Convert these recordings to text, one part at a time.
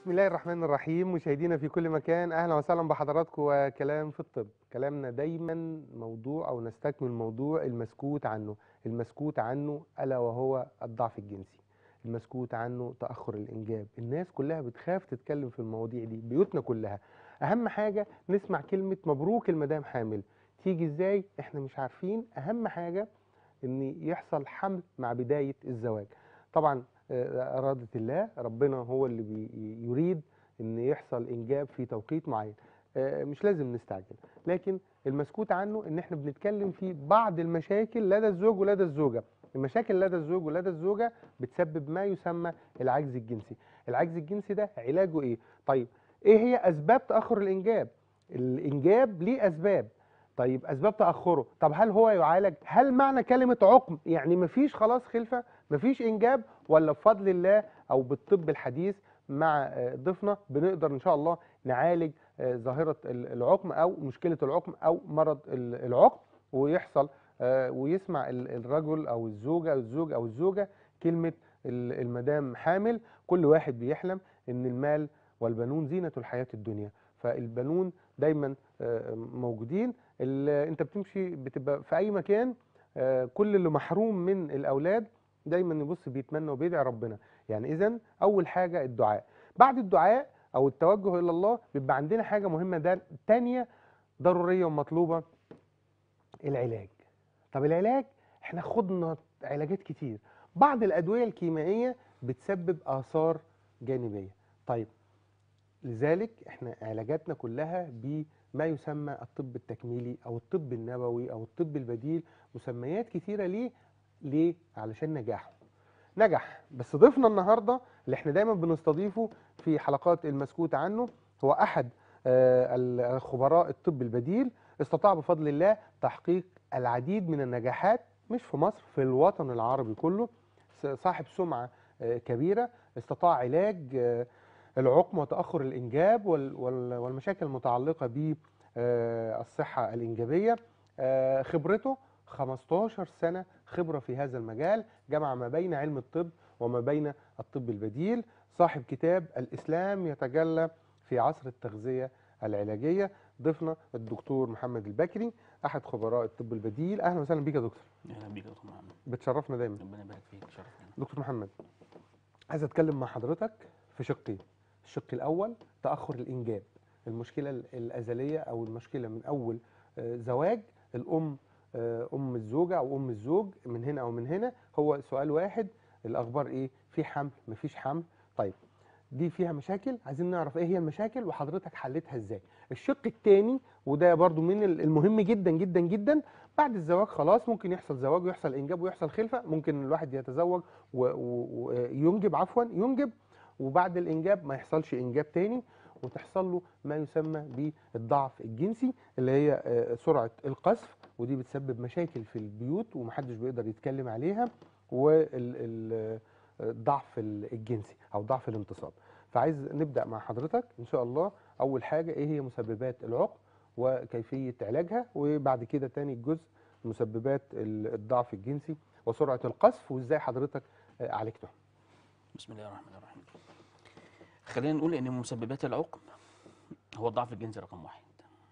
بسم الله الرحمن الرحيم مشاهدينا في كل مكان اهلا وسهلا بحضراتكم وكلام في الطب كلامنا دايما موضوع او نستكمل موضوع المسكوت عنه المسكوت عنه الا وهو الضعف الجنسي المسكوت عنه تاخر الانجاب الناس كلها بتخاف تتكلم في المواضيع دي بيوتنا كلها اهم حاجه نسمع كلمه مبروك المدام حامل تيجي ازاي احنا مش عارفين اهم حاجه ان يحصل حمل مع بدايه الزواج طبعا آه، اراده الله ربنا هو اللي بي- يريد ان يحصل انجاب في توقيت معين آه، مش لازم نستعجل لكن المسكوت عنه ان احنا بنتكلم في بعض المشاكل لدى الزوج ولدى الزوجه المشاكل لدى الزوج ولدى الزوجه بتسبب ما يسمى العجز الجنسي العجز الجنسي ده علاجه ايه طيب ايه هي اسباب تاخر الانجاب الانجاب ليه اسباب طيب اسباب تاخره طب هل هو يعالج هل معنى كلمه عقم يعني مفيش خلاص خلفه مفيش انجاب ولا بفضل الله او بالطب الحديث مع آه، ضيفنا بنقدر ان شاء الله نعالج آه، ظاهره ال- العقم او مشكله العقم او مرض ال- العقم ويحصل آه، ويسمع ال- الرجل او الزوجه او الزوج او الزوجه كلمه ال- المدام حامل كل واحد بيحلم ان المال والبنون زينه الحياه الدنيا فالبنون دايما آه، موجودين ال- انت بتمشي بتبقى في اي مكان آه، كل اللي محروم من الاولاد دايما يبص بيتمنى وبيدعي ربنا يعني اذا اول حاجه الدعاء بعد الدعاء او التوجه الى الله بيبقى عندنا حاجه مهمه ده تانية ضروريه ومطلوبه العلاج طب العلاج احنا خدنا علاجات كتير بعض الادويه الكيميائيه بتسبب اثار جانبيه طيب لذلك احنا علاجاتنا كلها بما يسمى الطب التكميلي او الطب النبوي او الطب البديل مسميات كتيره ليه ليه علشان نجاحه نجح بس ضيفنا النهارده اللي احنا دايما بنستضيفه في حلقات المسكوت عنه هو احد آه، الخبراء الطب البديل استطاع بفضل الله تحقيق العديد من النجاحات مش في مصر في الوطن العربي كله س- صاحب سمعه آه، كبيره استطاع علاج آه، العقم وتاخر الانجاب وال- وال- والمشاكل المتعلقه بالصحه الانجابيه آه، خبرته 15 سنه خبره في هذا المجال جمع ما بين علم الطب وما بين الطب البديل صاحب كتاب الاسلام يتجلى في عصر التغذيه العلاجيه ضيفنا الدكتور محمد البكري احد خبراء الطب البديل اهلا وسهلا بيك يا دكتور اهلا بيك يا دكتور محمد بتشرفنا دايما ربنا يبارك فيك شرفنا دكتور محمد عايز اتكلم مع حضرتك في شقين الشق الاول تاخر الانجاب المشكله ال- الازليه او المشكله من اول آه، زواج الام آه، ام الزوجه او ام الزوج من هنا او من هنا هو سؤال واحد الاخبار ايه في حمل مفيش حمل طيب دي فيها مشاكل عايزين نعرف ايه هي المشاكل وحضرتك حلتها ازاي الشق الثاني وده برضو من ال- المهم جدا جدا جدا بعد الزواج خلاص ممكن يحصل زواج ويحصل انجاب ويحصل خلفه ممكن الواحد يتزوج وينجب عفوا ينجب وبعد الانجاب ما يحصلش انجاب تاني وتحصل له ما يسمى بالضعف الجنسي اللي هي آه، سرعه القذف ودي بتسبب مشاكل في البيوت ومحدش بيقدر يتكلم عليها والضعف الجنسي او ضعف الانتصاب فعايز نبدا مع حضرتك ان شاء الله اول حاجه ايه هي مسببات العقم وكيفيه علاجها وبعد كده تاني جزء مسببات ال- الضعف الجنسي وسرعه القذف وازاي حضرتك آه، عالجته بسم الله الرحمن الرحيم خلينا نقول ان مسببات العقم هو الضعف الجنسي رقم واحد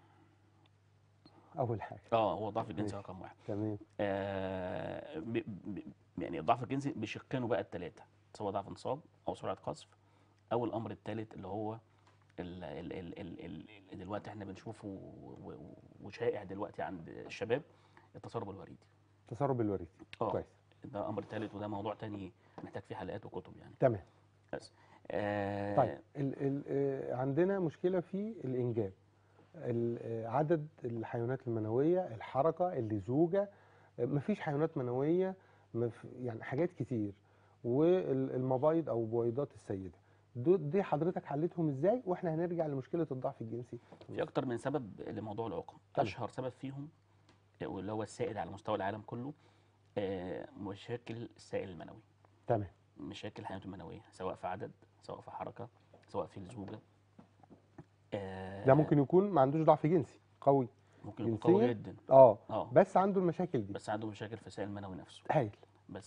اول حاجه اه هو الضعف الجنسي ماشي. رقم واحد تمام آه ب ب يعني الضعف الجنسي بشقينه بقى الثلاثه سواء ضعف انصاب او سرعه قذف او الامر الثالث اللي هو ال ال ال ال ال ال دلوقتي احنا بنشوفه و- و- وشائع دلوقتي عند الشباب التسرب الوريدي تسرب الوريد اه كويس ده امر ثالث وده موضوع تاني نحتاج فيه حلقات وكتب يعني تمام بس آه طيب ال ال آه، عندنا مشكله في الانجاب ال- آه، عدد الحيوانات المنويه الحركه اللزوجه آه، مفيش حيوانات منويه مف يعني حاجات كتير والمبايض او بويضات السيده دو- دي حضرتك حلتهم ازاي واحنا هنرجع لمشكله الضعف الجنسي في اكتر من سبب لموضوع العقم تمام. اشهر سبب فيهم واللي هو السائد على مستوى العالم كله آه، مشاكل السائل المنوي تمام مشاكل الحيوانات المنويه سواء في عدد سواء في حركه سواء في الزوجه آه، ده ممكن يكون ما عندوش ضعف جنسي قوي ممكن يكون قوي جنسيا؟ جدا اه اه بس عنده المشاكل دي بس عنده مشاكل في السائل المنوي نفسه هايل بس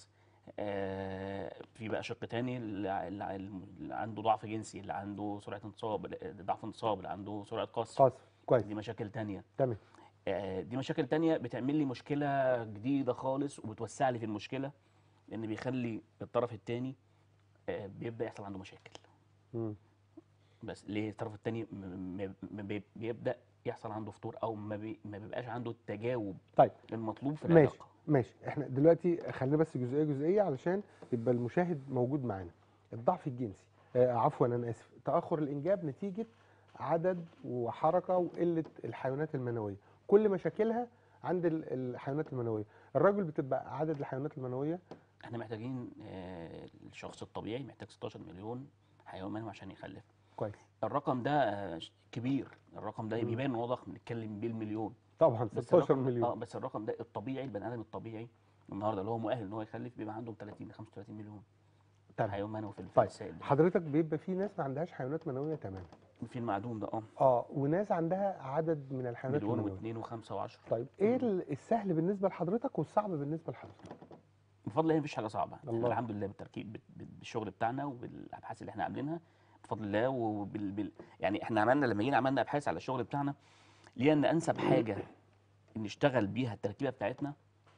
آه، في بقى شق تاني اللي اللي- اللي عنده ضعف جنسي اللي عنده سرعه انتصاب اللي- ضعف انتصاب اللي عنده سرعه قصف قصف كويس دي مشاكل تانية تمام آه، دي مشاكل تانية بتعمل لي مشكلة جديدة خالص وبتوسع لي في المشكلة لأن بيخلي الطرف التاني آه، بيبدأ يحصل عنده مشاكل مم. بس ليه الطرف التاني م- م- م- بي- بيبدأ يحصل عنده فتور أو ما, بي ما بيبقاش عنده التجاوب طيب المطلوب في ماشي العلاقة ماشي احنا دلوقتي خلينا بس جزئيه جزئيه علشان يبقى المشاهد موجود معانا الضعف الجنسي آه عفوا انا اسف تاخر الانجاب نتيجه عدد وحركه وقله الحيوانات المنويه كل مشاكلها عند ال- الحيوانات المنويه الراجل بتبقى عدد الحيوانات المنويه احنا محتاجين آه، الشخص الطبيعي محتاج 16 مليون حيوان منوي عشان يخلف كويس الرقم ده آه، كبير الرقم ده مم. بيبان ان هو ضخم بنتكلم بالمليون طبعا بس 16 الرقم اه مليون بس الرقم ده الطبيعي البني ادم الطبيعي النهارده اللي هو مؤهل ان هو يخلف بيبقى عنده 30 ل 35 مليون تمام حيوان منوي في طيب السائل ده. حضرتك بيبقى في ناس ما عندهاش حيوانات منويه تماما في المعدوم ده اه اه وناس عندها عدد من الحيوانات مليون المنويه واثنين وخمسه وعشرة طيب ايه ال- السهل بالنسبه لحضرتك والصعب بالنسبه لحضرتك بفضل الله مفيش حاجه صعبه يعني الله. الحمد لله بالتركيب بال- بال- بالشغل بتاعنا وبالابحاث اللي احنا عاملينها بفضل الله وبال بال يعني احنا عملنا لما جينا عملنا ابحاث على الشغل بتاعنا لقينا ان انسب حاجه نشتغل بيها التركيبه بتاعتنا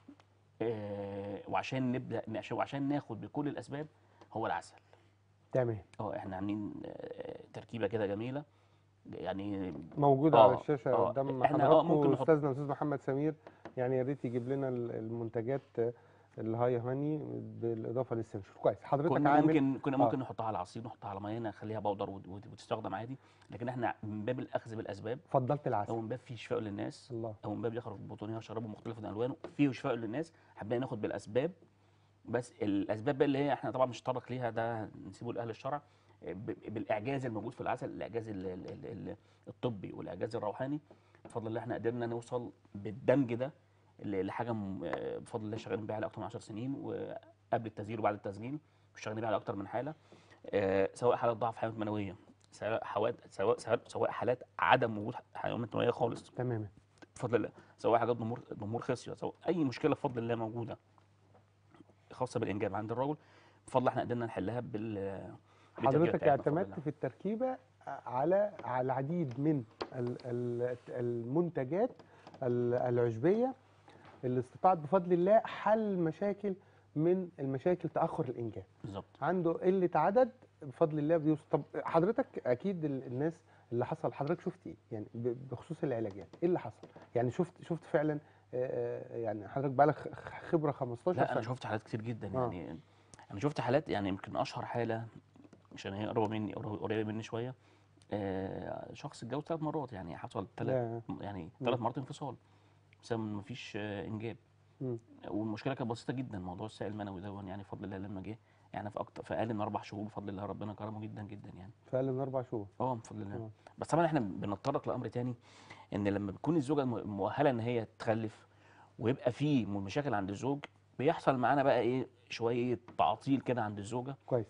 آه وعشان نبدا عشان وعشان ناخد بكل الاسباب هو العسل تمام اه احنا عاملين آه تركيبه كده جميله يعني موجودة آه، على الشاشة آه، قدام إحنا آه حضراتكم ممكن نحط- أستاذنا أستاذ محمد سمير يعني يا ريت يجيب لنا ال- المنتجات آه، الهاي هاني بالإضافة للسنشور كويس حضرتك كنا عامل ممكن كنا آه. ممكن نحطها على عصير نحطها على ميه نخليها بودر وت- وت- وتستخدم عادي لكن احنا من باب الاخذ بالاسباب فضلت او العسل من باب فيه شفاء للناس الله او من باب يخرج بطونيه وشرابه مختلفه الالوان فيه شفاء للناس حبينا ناخد بالاسباب بس الاسباب بقى اللي هي احنا طبعا مش هنتطرق ليها ده نسيبه لاهل الشرع ب- بالاعجاز الموجود في العسل الاعجاز ال- ال- ال- ال- الطبي والاعجاز الروحاني بفضل الله احنا قدرنا نوصل بالدمج ده ل- لحاجه م- آه، بفضل الله شغالين بيها على اكتر من 10 سنين وقبل التسجيل وبعد التسجيل شغالين بيها على اكتر من حاله آه، سواء حالات ضعف حيوانات منويه سواء حواد سواء سواء سواء حالات عدم وجود حيوانات منويه خالص تماما بفضل الله سواء حاجات ضمور ضمور خصيه سواء اي مشكله بفضل الله موجوده خاصه بالانجاب عند الرجل بفضل الله احنا قدرنا نحلها بال بالتركيبة حضرتك بتاعتنا بفضل اعتمدت الله. في التركيبة على على العديد من ال- ال- المنتجات ال- العشبية اللي استطاعت بفضل الله حل مشاكل من المشاكل تأخر الإنجاب بالظبط عنده قله عدد بفضل الله بيوصل طب حضرتك اكيد ال- الناس اللي حصل حضرتك شفت ايه يعني ب- بخصوص العلاجات ايه اللي حصل يعني شفت شفت فعلا آه، آه، يعني حضرتك بقالك خ- خبره 15 لا انا سنه شفت حالات كتير جدا آه. يعني انا شفت حالات يعني يمكن اشهر حاله عشان هي قريبه مني قريبه قريبة مني شويه آه شخص اتجوز ثلاث مرات يعني حصل ثلاث لا يعني مم. ثلاث مرات انفصال بسبب ان مفيش آه انجاب مم. والمشكله كانت بسيطه جدا موضوع السائل المنوي ده يعني بفضل الله لما جه يعني في اكتر في اقل من اربع شهور بفضل الله ربنا كرمه جدا جدا يعني فعلا من اربع شهور اه بفضل الله آه. بس طبعا احنا بنتطرق لامر تاني ان لما بتكون الزوجه م- مؤهله ان هي تخلف ويبقى في م- مشاكل عند الزوج بيحصل معانا بقى ايه شويه تعطيل كده عند الزوجه كويس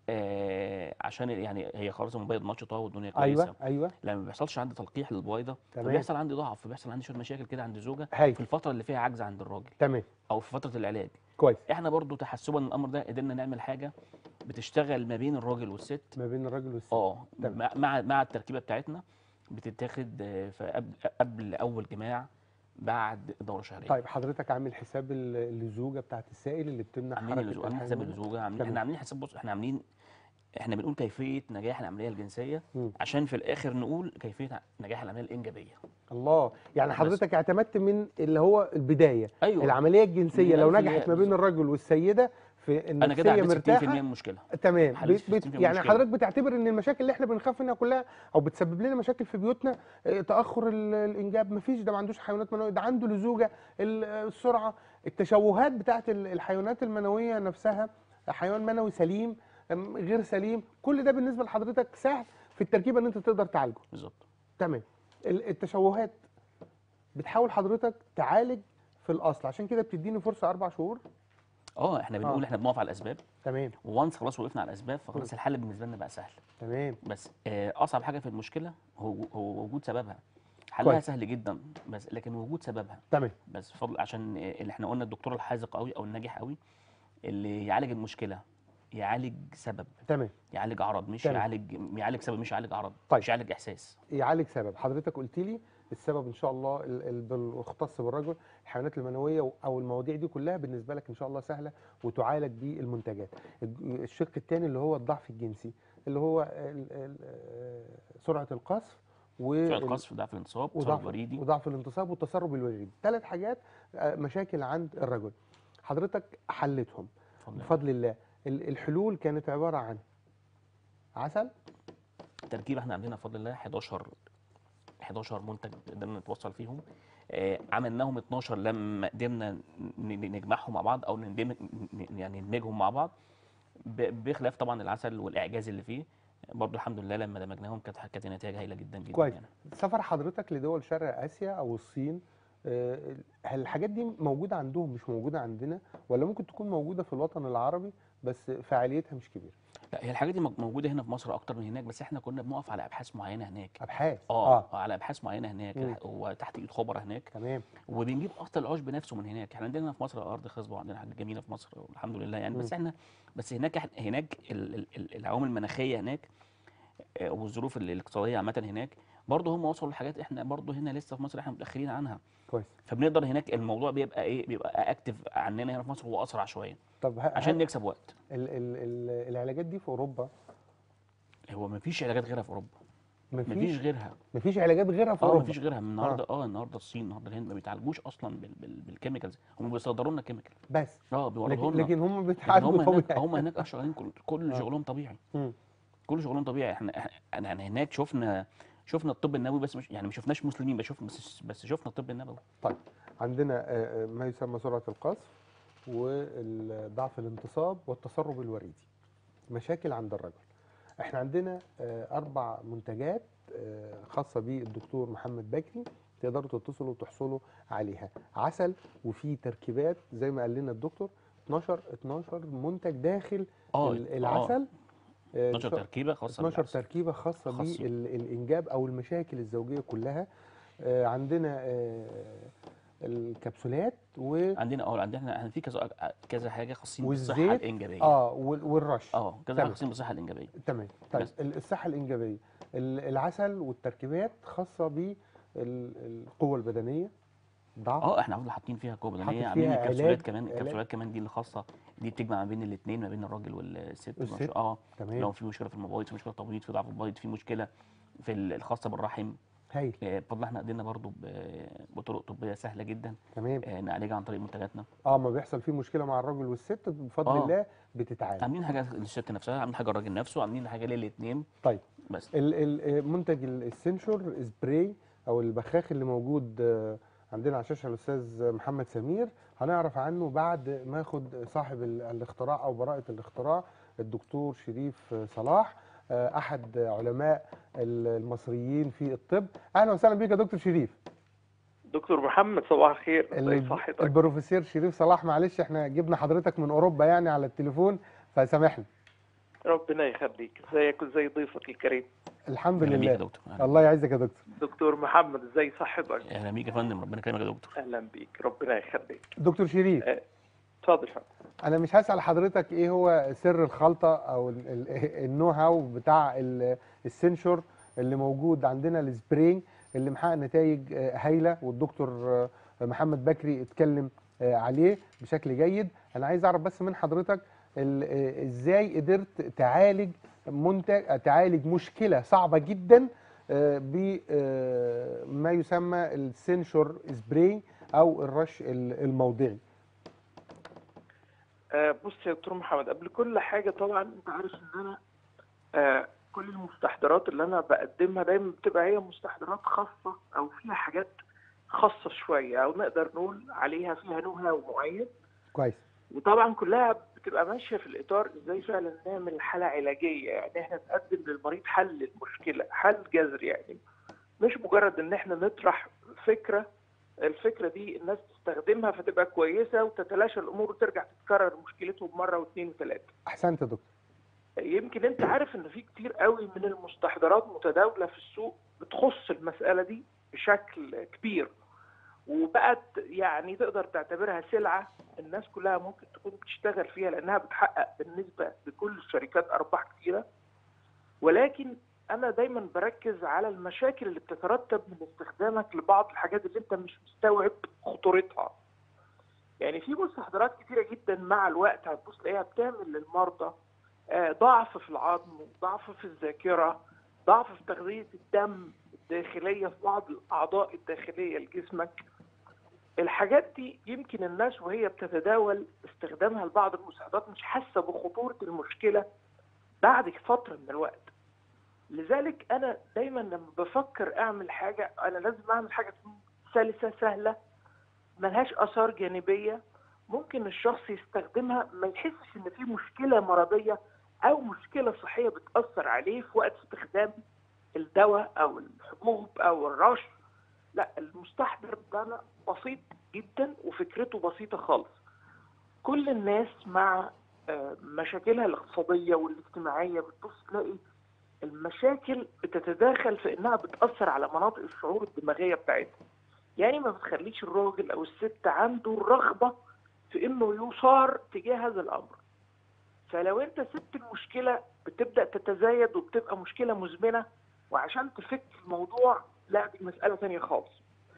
آه عشان يعني هي خلاص المبيض نشطه والدنيا كويسه ايوه ايوه لما ما بيحصلش عندي تلقيح للبويضه تمام. فبيحصل عندي ضعف فبيحصل عندي شويه مشاكل كده عند الزوجه هاي في الفتره اللي فيها عجز عند الراجل تمام او في فتره العلاج كويس احنا برضو تحسبا من الامر ده قدرنا نعمل حاجه بتشتغل ما بين الراجل والست ما بين الراجل والست اه تمام. مع مع مع التركيبه بتاعتنا بتتاخد آه، في قبل قبل اول جماع بعد دوره شهريه طيب حضرتك عامل حساب ال- الزوجه بتاعت السائل اللي بتمنع عاملين حركه اللزوجه عاملين حساب الحيوان؟ اللزوجه عاملين تمام. احنا عاملين حساب بص احنا عاملين احنا بنقول كيفيه نجاح العمليه الجنسيه مم. عشان في الاخر نقول كيفيه ع- نجاح العمليه الانجابيه الله يعني بس. حضرتك اعتمدت من اللي هو البدايه ايوه العمليه الجنسيه من لو الألف للياء نجحت ما بين الرجل والسيده في انا كده النفسيه حليت 60% من مرتاحه المشكله تمام حليت بت- 60% بت- من يعني المشكلة. حضرتك بتعتبر ان المشاكل اللي احنا بنخاف منها كلها او بتسبب لنا مشاكل في بيوتنا آه، تاخر ال- الانجاب مفيش ده ما عندوش حيوانات منويه ده عنده لزوجه ال- السرعه التشوهات بتاعت ال- الحيوانات المنويه نفسها حيوان منوي سليم أم، غير سليم كل ده بالنسبه لحضرتك سهل في التركيبه ان انت تقدر تعالجه بالظبط تمام ال- التشوهات بتحاول حضرتك تعالج في الاصل عشان كده بتديني فرصه اربع شهور اه احنا بنقول آه. احنا بنقف على الاسباب تمام وانس خلاص وقفنا على الاسباب فخلاص الحل بالنسبه لنا بقى سهل تمام بس آه، اصعب حاجه في المشكله هو هو وجود سببها حلها كويس. سهل جدا بس لكن وجود سببها تمام بس فضل عشان آه، اللي احنا قلنا الدكتور الحاذق قوي او الناجح قوي اللي يعالج المشكله يعالج سبب تمام يعالج عرض مش تمام. يعالج يعالج سبب مش يعالج عرض طيب. مش يعالج احساس يعالج سبب حضرتك قلت لي السبب ان شاء الله ال- ال- بالمختص بالرجل الحيوانات المنويه و- او المواضيع دي كلها بالنسبه لك ان شاء الله سهله وتعالج بالمنتجات الج- الشق الثاني اللي هو الضعف الجنسي اللي هو ال- ال- آه، سرعه القذف و سرعه قذف ضعف الانتصاب تسرب وضعف وريدي وضعف الانتصاب والتسرب الوريدي ثلاث حاجات آه، مشاكل عند الرجل حضرتك حلتهم بفضل الله. بفضل الله ال- الحلول كانت عباره عن عسل التركيبه احنا عندنا بفضل الله 11 11 منتج قدرنا نتوصل فيهم آه، عملناهم 12 لما قدرنا ن- ن- نجمعهم مع بعض او ندمج ن- يعني ندمجهم مع بعض ب- بخلاف طبعا العسل والاعجاز اللي فيه برضه الحمد لله لما دمجناهم كانت كانت النتائج هايله جدا جدا كويس. يعني. سفر حضرتك لدول شرق اسيا او الصين آه، هل الحاجات دي موجوده عندهم مش موجوده عندنا ولا ممكن تكون موجوده في الوطن العربي بس فعاليتها مش كبيره لا هي الحاجات دي مو- موجوده هنا في مصر اكتر من هناك بس احنا كنا بنقف على ابحاث معينه هناك ابحاث اه, اه آه. على ابحاث معينه هناك مم. وتحت ايد خبراء هناك تمام وبنجيب اصل العشب نفسه من هناك احنا عندنا في مصر ارض خصبه وعندنا حاجات جميله في مصر الحمد لله يعني بس مم. احنا بس هناك إحنا- هناك ال- ال- ال- العوامل المناخيه هناك آه، والظروف ال- الاقتصاديه عامه هناك برضه هم وصلوا لحاجات احنا برضه هنا لسه في مصر احنا متاخرين عنها كويس فبنقدر هناك الموضوع بيبقى ايه بيبقى اكتف عننا هنا في مصر واسرع شويه طب ه- عشان هل نكسب وقت ال ال ال العلاجات دي في اوروبا هو مفيش علاجات غيرها في اوروبا مفيش مفيش غيرها مفيش علاجات غيرها في اه اوروبا مفيش غيرها من النهارده اه النهارده الصين النهارده الهند ما بيتعالجوش اصلا بال بال بالكيميكالز هم بيصدروا لنا كيميكال بس اه بيوردوا لكن, لنا لكن هم لكن هم بيتعالجوا هناك طبيعي هم هناك شغالين كل, كل آه. شغلهم طبيعي مم. كل شغلهم طبيعي احنا احنا يعني هناك شفنا شفنا الطب النبوي بس مش يعني ما شفناش مسلمين بس شفنا بس, بس شفنا الطب النبوي طيب عندنا آه، آه، ما يسمى سرعه القذف وضعف الانتصاب والتسرب الوريدي مشاكل عند الرجل احنا عندنا آه، اربع منتجات آه، خاصه بالدكتور محمد بكري تقدروا تتصلوا وتحصلوا عليها عسل وفي تركيبات زي ما قال لنا الدكتور 12 12 منتج داخل اه ال- آه، العسل آه، 12 سو- تركيبه خاصه 12 بالعسل. تركيبه خاصه خاصة. بالانجاب او المشاكل الزوجيه كلها آه، عندنا آه، الكبسولات و عندنا اه عندنا احنا في كذا كذا حاجه خاصين بالصحه والزيت الانجابيه اه وال- والرش اه كذا حاجه تمام. خاصين بالصحه الانجابيه تمام طيب بس. ال- الصحه الانجابيه ال- العسل والتركيبات خاصه بالقوه البدنيه ضعف اه احنا عاملين حاطين فيها قوه بدنيه حاطط عاملين فيها الكبسولات علاج- كمان علاج. الكبسولات كمان دي اللي خاصه دي بتجمع ما بين الاثنين ما بين الراجل والست والست. مش- اه لو تمام في مشكله في المبايض في مشكله في التبويض في ضعف البيض في مشكله في ال- الخاصه بالرحم هايل آه، بفضل احنا قدرنا برضو ب- بطرق طبيه سهله جدا تمام آه، نعالجها عن طريق منتجاتنا اه ما بيحصل فيه مشكله مع الراجل والست بفضل آه. الله بتتعالج عاملين حاجه للست نفسها عاملين حاجه للراجل نفسه عاملين حاجه للاثنين طيب بس ال- ال- منتج ال- السنشور سبراي او البخاخ اللي موجود آه، عندنا على الشاشه الاستاذ محمد سمير هنعرف عنه بعد ما ياخد صاحب ال- الاختراع او براءه الاختراع الدكتور شريف صلاح آه، احد علماء ال- المصريين في الطب اهلا وسهلا بيك يا دكتور شريف دكتور محمد صباح الخير ال- ازي صحتك البروفيسور شريف صلاح معلش احنا جبنا حضرتك من اوروبا يعني على التليفون فسامحنا ربنا يخليك ازيك وازي ضيفك الكريم الحمد اهلا بيك يا لله دكتور أهلا. الله يعزك يا دكتور دكتور محمد ازي صحتك اهلا بيك يا فندم ربنا يكرمك يا دكتور اهلا بيك ربنا يخليك دكتور شريف اتفضل يا فندم. انا مش هسال حضرتك ايه هو سر الخلطه او ال- ال- النو هاو بتاع ال- السنشور اللي موجود عندنا السبرينج اللي محقق نتائج آه، هايله والدكتور آه، محمد بكري اتكلم آه، عليه بشكل جيد انا عايز اعرف بس من حضرتك ال- آه، ازاي قدرت تعالج منتج آه، تعالج مشكله صعبه جدا بما يسمى السنشور سبراي او الرش ال- الموضعي آه، بص يا دكتور محمد قبل كل حاجه طبعا انت عارف ان انا آه، كل المستحضرات اللي انا بقدمها دايما بتبقى هي مستحضرات خاصه او فيها حاجات خاصه شويه او نقدر نقول عليها فيها نو هاو معين كويس وطبعا كلها بتبقى ماشيه في الاطار ازاي فعلا نعمل حاله علاجيه يعني احنا نقدم للمريض حل للمشكله حل جذري يعني مش مجرد ان احنا نطرح فكره الفكره دي الناس تستخدمها فتبقى كويسه وتتلاشى الامور وترجع تتكرر مشكلتهم مره واثنين وثلاثه احسنت يا دكتور يمكن انت عارف ان في كتير قوي من المستحضرات متداوله في السوق بتخص المساله دي بشكل كبير وبقت يعني تقدر تعتبرها سلعه الناس كلها ممكن تكون بتشتغل فيها لانها بتحقق بالنسبه لكل الشركات ارباح كتيره ولكن انا دايما بركز على المشاكل اللي بتترتب من استخدامك لبعض الحاجات اللي انت مش مستوعب خطورتها يعني في مستحضرات كتيره جدا مع الوقت هتبص تلاقيها بتعمل للمرضى آه، ضعف في العظم ضعف في الذاكره ضعف في تغذيه الدم الداخليه في بعض الاعضاء الداخليه لجسمك الحاجات دي يمكن الناس وهي بتتداول استخدامها لبعض المساعدات مش حاسه بخطوره المشكله بعد فتره من الوقت لذلك انا دايما لما بفكر اعمل حاجه انا لازم اعمل حاجه تكون سلسه سهله ملهاش اثار جانبيه ممكن الشخص يستخدمها ما يحسش ان في مشكله مرضيه او مشكله صحيه بتاثر عليه في وقت استخدام الدواء او الحبوب او الرش لا المستحضر ده بسيط جدا وفكرته بسيطه خالص كل الناس مع آه، مشاكلها الاقتصاديه والاجتماعيه بتبص تلاقي المشاكل بتتداخل في انها بتاثر على مناطق الشعور الدماغيه بتاعتها يعني ما بتخليش الراجل او الست عنده الرغبه في انه يثار تجاه هذا الامر فلو انت سبت المشكله بتبدا تتزايد وبتبقى مشكله مزمنه وعشان تفك الموضوع لا دي مساله ثانيه خالص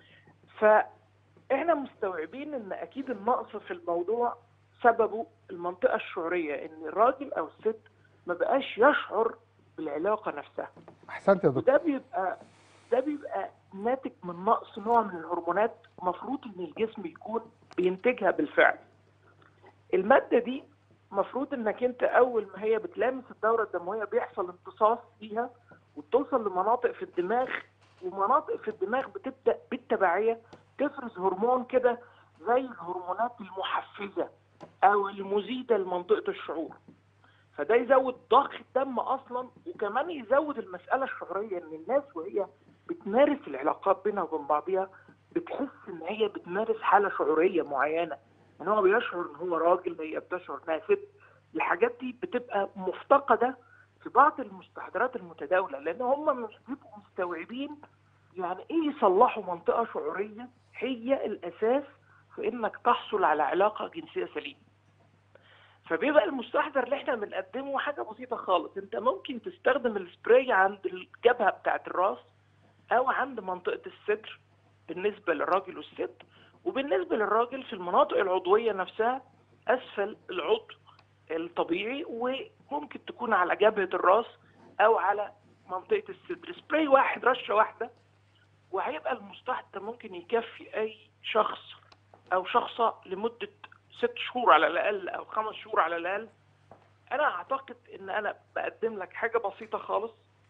فاحنا مستوعبين ان اكيد النقص في الموضوع سببه المنطقه الشعوريه ان الراجل او الست ما بقاش يشعر بالعلاقه نفسها احسنت يا دكتور وده بيبقى ده بيبقى ناتج من نقص نوع من الهرمونات المفروض ان الجسم يكون بينتجها بالفعل الماده دي المفروض انك انت اول ما هي بتلامس الدوره الدمويه بيحصل امتصاص فيها وبتوصل لمناطق في الدماغ ومناطق في الدماغ بتبدا بالتبعيه تفرز هرمون كده زي الهرمونات المحفزه او المزيده لمنطقه الشعور فده يزود ضخ الدم اصلا وكمان يزود المساله الشعوريه ان الناس وهي بتمارس العلاقات بينها وبين بعضها بتحس ان هي بتمارس حاله شعوريه معينه ان هو بيشعر ان هو راجل هي بتشعر انها ست الحاجات دي بتبقى مفتقده في بعض المستحضرات المتداوله لان هم مش بيبقوا مستوعبين يعني ايه يصلحوا منطقه شعوريه هي الاساس في انك تحصل على علاقه جنسيه سليمه فبيبقى المستحضر اللي احنا بنقدمه حاجه بسيطه خالص انت ممكن تستخدم السبراي عند الجبهه بتاعه الراس او عند منطقه الصدر بالنسبه للراجل والست وبالنسبه للراجل في المناطق العضويه نفسها اسفل العضو الطبيعي وممكن تكون على جبهه الراس او على منطقه الصدر سبراي واحد رشه واحده وهيبقى المستحضر ممكن يكفي اي شخص او شخصه لمده ست شهور على الاقل او خمس شهور على الاقل انا اعتقد ان انا بقدم لك حاجه بسيطه خالص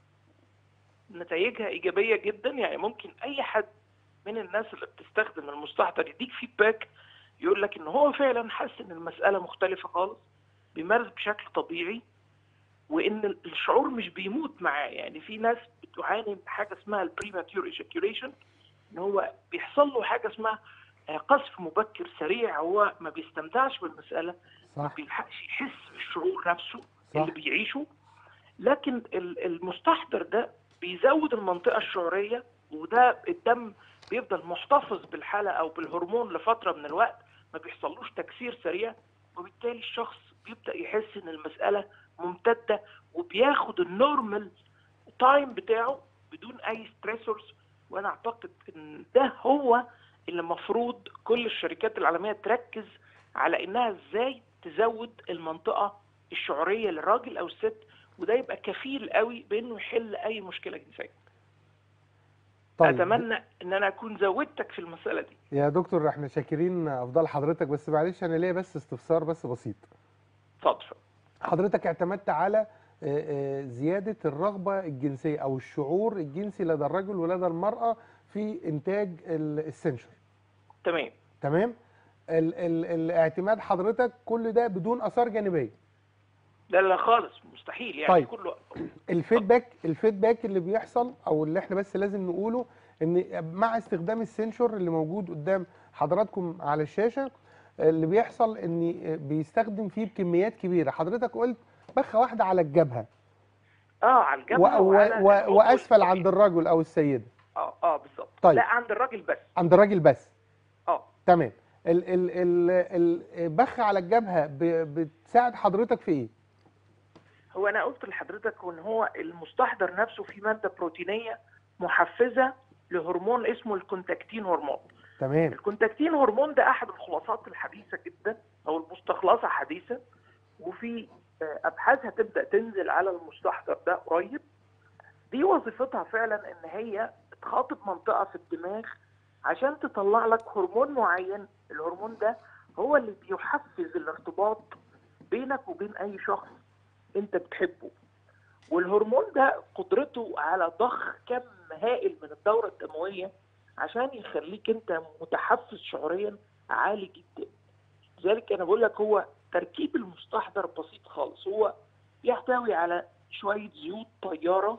نتائجها ايجابيه جدا يعني ممكن اي حد من الناس اللي بتستخدم المستحضر يديك فيدباك يقول لك ان هو فعلا حاسس ان المساله مختلفه خالص بيمارس بشكل طبيعي وان الشعور مش بيموت معاه يعني في ناس بتعاني من حاجه اسمها البريماتيور ايجاكيوليشن ان هو بيحصل له حاجه اسمها آه، قذف مبكر سريع هو ما بيستمتعش بالمساله ما صح بيلحقش يحس بالشعور نفسه صح. اللي بيعيشه لكن ال- المستحضر ده بيزود المنطقه الشعوريه وده الدم بيفضل محتفظ بالحاله او بالهرمون لفتره من الوقت ما بيحصلوش تكسير سريع وبالتالي الشخص بيبدا يحس ان المساله ممتده وبياخد النورمال تايم بتاعه بدون اي ستريسورز وانا اعتقد ان ده هو اللي المفروض كل الشركات العالميه تركز على انها ازاي تزود المنطقه الشعوريه للراجل او الست وده يبقى كفيل قوي بانه يحل اي مشكله جنسيه طيب اتمنى ان انا اكون زودتك في المساله دي يا دكتور احنا شاكرين افضل حضرتك بس معلش انا ليا بس استفسار بس بسيط اتفضل حضرتك اعتمدت على آه، آه، زيادة الرغبة الجنسية أو الشعور الجنسي لدى الرجل ولدى المرأة في إنتاج ال- السنشر تمام تمام ال ال الاعتماد حضرتك كل ده بدون آثار جانبية لا لا خالص مستحيل يعني طيب. كله الفيدباك الفيدباك اللي بيحصل أو اللي احنا بس لازم نقوله إن مع استخدام السنشور اللي موجود قدام حضراتكم على الشاشة اللي بيحصل إن بيستخدم فيه بكميات كبيرة حضرتك قلت بخة واحدة على الجبهة اه على و الجبهه و وعلى و العضو واسفل الطبيعي. عند الرجل او السيده اه اه بالظبط طيب. لا عند الراجل بس عند الراجل بس اه تمام ال ال ال البخ على الجبهه ب- بتساعد حضرتك في ايه هو انا قلت لحضرتك ان هو المستحضر نفسه فيه ماده بروتينيه محفزه لهرمون اسمه الكونتاكتين هرمون تمام الكونتاكتين هرمون ده احد الخلاصات الحديثه جدا او المستخلصه حديثا وفي آه، ابحاث هتبدا تنزل على المستحضر ده قريب دي وظيفتها فعلا ان هي تخاطب منطقه في الدماغ عشان تطلع لك هرمون معين الهرمون ده هو اللي بيحفز الارتباط بينك وبين اي شخص انت بتحبه والهرمون ده قدرته على ضخ كم هائل من الدوره الدمويه عشان يخليك انت متحفز شعوريا عالي جدا لذلك انا بقول لك هو تركيب المستحضر بسيط خالص هو يحتوي على شويه زيوت طياره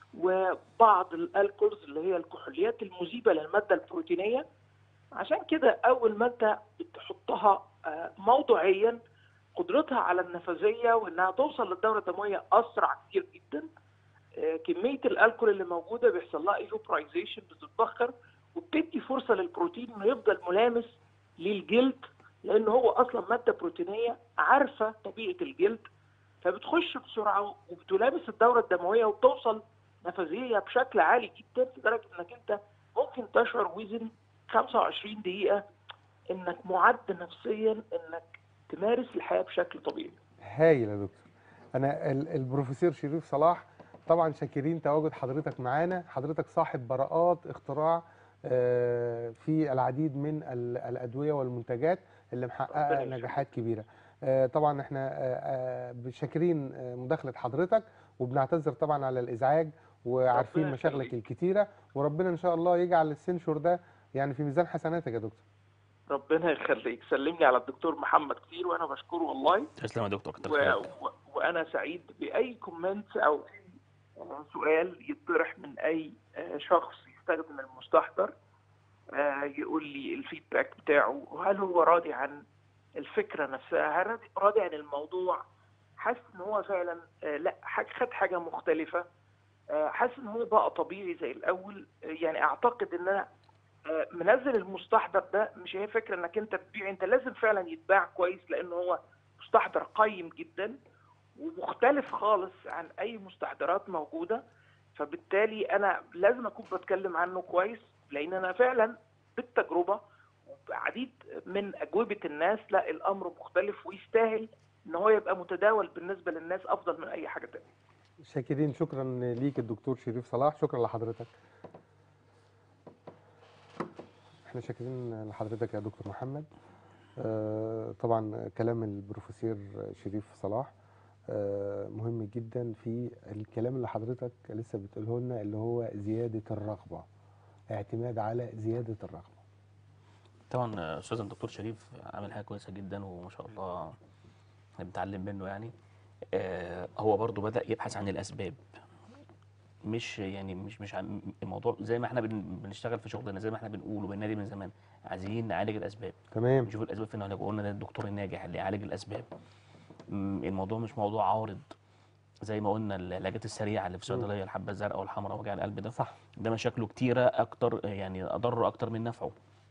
وبعض الالكولز اللي هي الكحوليات المذيبه للماده البروتينيه عشان كده اول ما انت بتحطها آه، موضوعيا قدرتها على النفاذيه وانها توصل للدوره الدمويه اسرع كتير جدا آه، كميه الالكول اللي موجوده بيحصل لها ايفوبرايزيشن بتتبخر وبتدي فرصه للبروتين انه يفضل ملامس للجلد لان هو اصلا ماده بروتينيه عارفه طبيعه الجلد فبتخش بسرعه وبتلامس الدوره الدمويه وبتوصل نفاذيه بشكل عالي جدا لدرجه انك انت ممكن تشعر وزن 25 دقيقه انك معد نفسيا انك تمارس الحياه بشكل طبيعي. هايل يا دكتور انا ال- البروفيسور شريف صلاح طبعا شاكرين تواجد حضرتك معانا حضرتك صاحب براءات اختراع آه، في العديد من ال- الادويه والمنتجات اللي محققه ربنا يخليك. نجاحات كبيره آه، طبعا احنا آه، آه، شاكرين آه، مداخله حضرتك وبنعتذر طبعا على الازعاج وعارفين ربنا مشاغلك يخليك. الكتيره وربنا ان شاء الله يجعل السنشور ده يعني في ميزان حسناتك يا دكتور ربنا يخليك سلمني على الدكتور محمد كتير وانا بشكره والله تسلم يا دكتور كتر و... خيرك و... وانا سعيد باي كومنت او سؤال يطرح من اي آه، شخص يستخدم المستحضر آه، يقول لي الفيدباك بتاعه وهل هو راضي عن الفكره نفسها هل راضي- راضي عن الموضوع حاسس ان هو فعلا آه، لا حاج- خد حاجه مختلفه آه، حاسس ان هو بقى طبيعي زي الاول آه، يعني اعتقد ان انا آه، منزل المستحضر ده مش هي فكره انك انت تبيع انت لازم فعلا يتباع كويس لان هو مستحضر قيم جدا ومختلف خالص عن اي مستحضرات موجوده فبالتالي انا لازم اكون بتكلم عنه كويس لان انا فعلا بالتجربه وبعديد من اجوبه الناس لا الامر مختلف ويستاهل ان هو يبقى متداول بالنسبه للناس افضل من اي حاجه تانية شاكرين شكرا ليك الدكتور شريف صلاح شكرا لحضرتك احنا شاكرين لحضرتك يا دكتور محمد آه، طبعا كلام البروفيسور شريف صلاح آه، مهم جدا في الكلام اللي حضرتك لسه بتقوله لنا اللي هو زيادة الرغبة اعتماد على زيادة الرغبة طبعا آه، استاذ الدكتور شريف عامل حاجه كويسه جدا وما شاء الله احنا بنتعلم منه يعني آه، هو برضو بدا يبحث عن الاسباب مش يعني مش مش عن الموضوع زي ما احنا بن- بنشتغل في شغلنا زي ما احنا بنقول وبننادي من زمان عايزين نعالج الاسباب تمام نشوف الاسباب فين هنلاقي قلنا ده الدكتور الناجح اللي يعالج الاسباب م، الموضوع مش موضوع عارض زي ما قلنا العلاجات السريعه اللي في الصيدليه الحبه الزرقاء والحمراء وجع القلب ده صح ده مشاكله كتيره اكتر يعني اضر اكتر من نفعه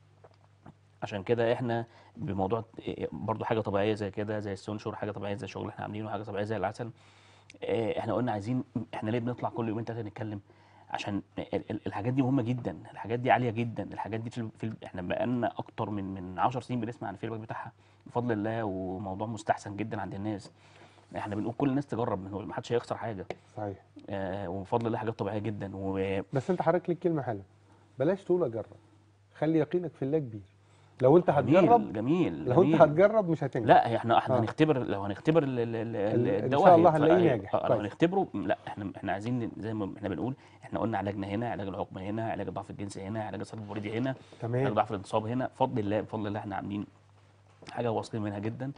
عشان كده احنا بموضوع برضو حاجه طبيعيه زي كده زي السونشور حاجه طبيعيه زي الشغل اللي احنا عاملينه حاجه طبيعيه زي العسل اه، احنا قلنا عايزين احنا ليه بنطلع كل يومين ثلاثه نتكلم عشان ال- ال- الحاجات دي مهمه جدا الحاجات دي عاليه جدا الحاجات دي في, ال- في ال- احنا بقالنا اكتر من من 10 سنين بنسمع عن الفيدباك بتاعها بفضل الله وموضوع مستحسن جدا عند الناس احنا بنقول كل الناس تجرب من ما حدش هيخسر حاجه صحيح اه وبفضل الله حاجات طبيعيه جدا و بس انت حضرتك ليك كلمة حلوة بلاش تقول اجرب خلي يقينك في الله كبير لو انت جميل هتجرب جميل لو انت جميل. هتجرب مش هتنجح لا احنا احنا آه. هنختبر لو هنختبر ال- ال- ال- ال- إن الدواء شاء الله هيبقى- هنلاقيه هيبقى- ناجح. آه، لو كويس. هنختبره لا احنا احنا عايزين زي ما احنا بنقول احنا قلنا علاجنا هنا علاج العقم هنا علاج الضعف الجنسي هنا علاج الصلب الوريدي هنا علاج تمام ضعف الانتصاب هنا بفضل الله بفضل الله احنا عاملين حاجه واثقين منها جدا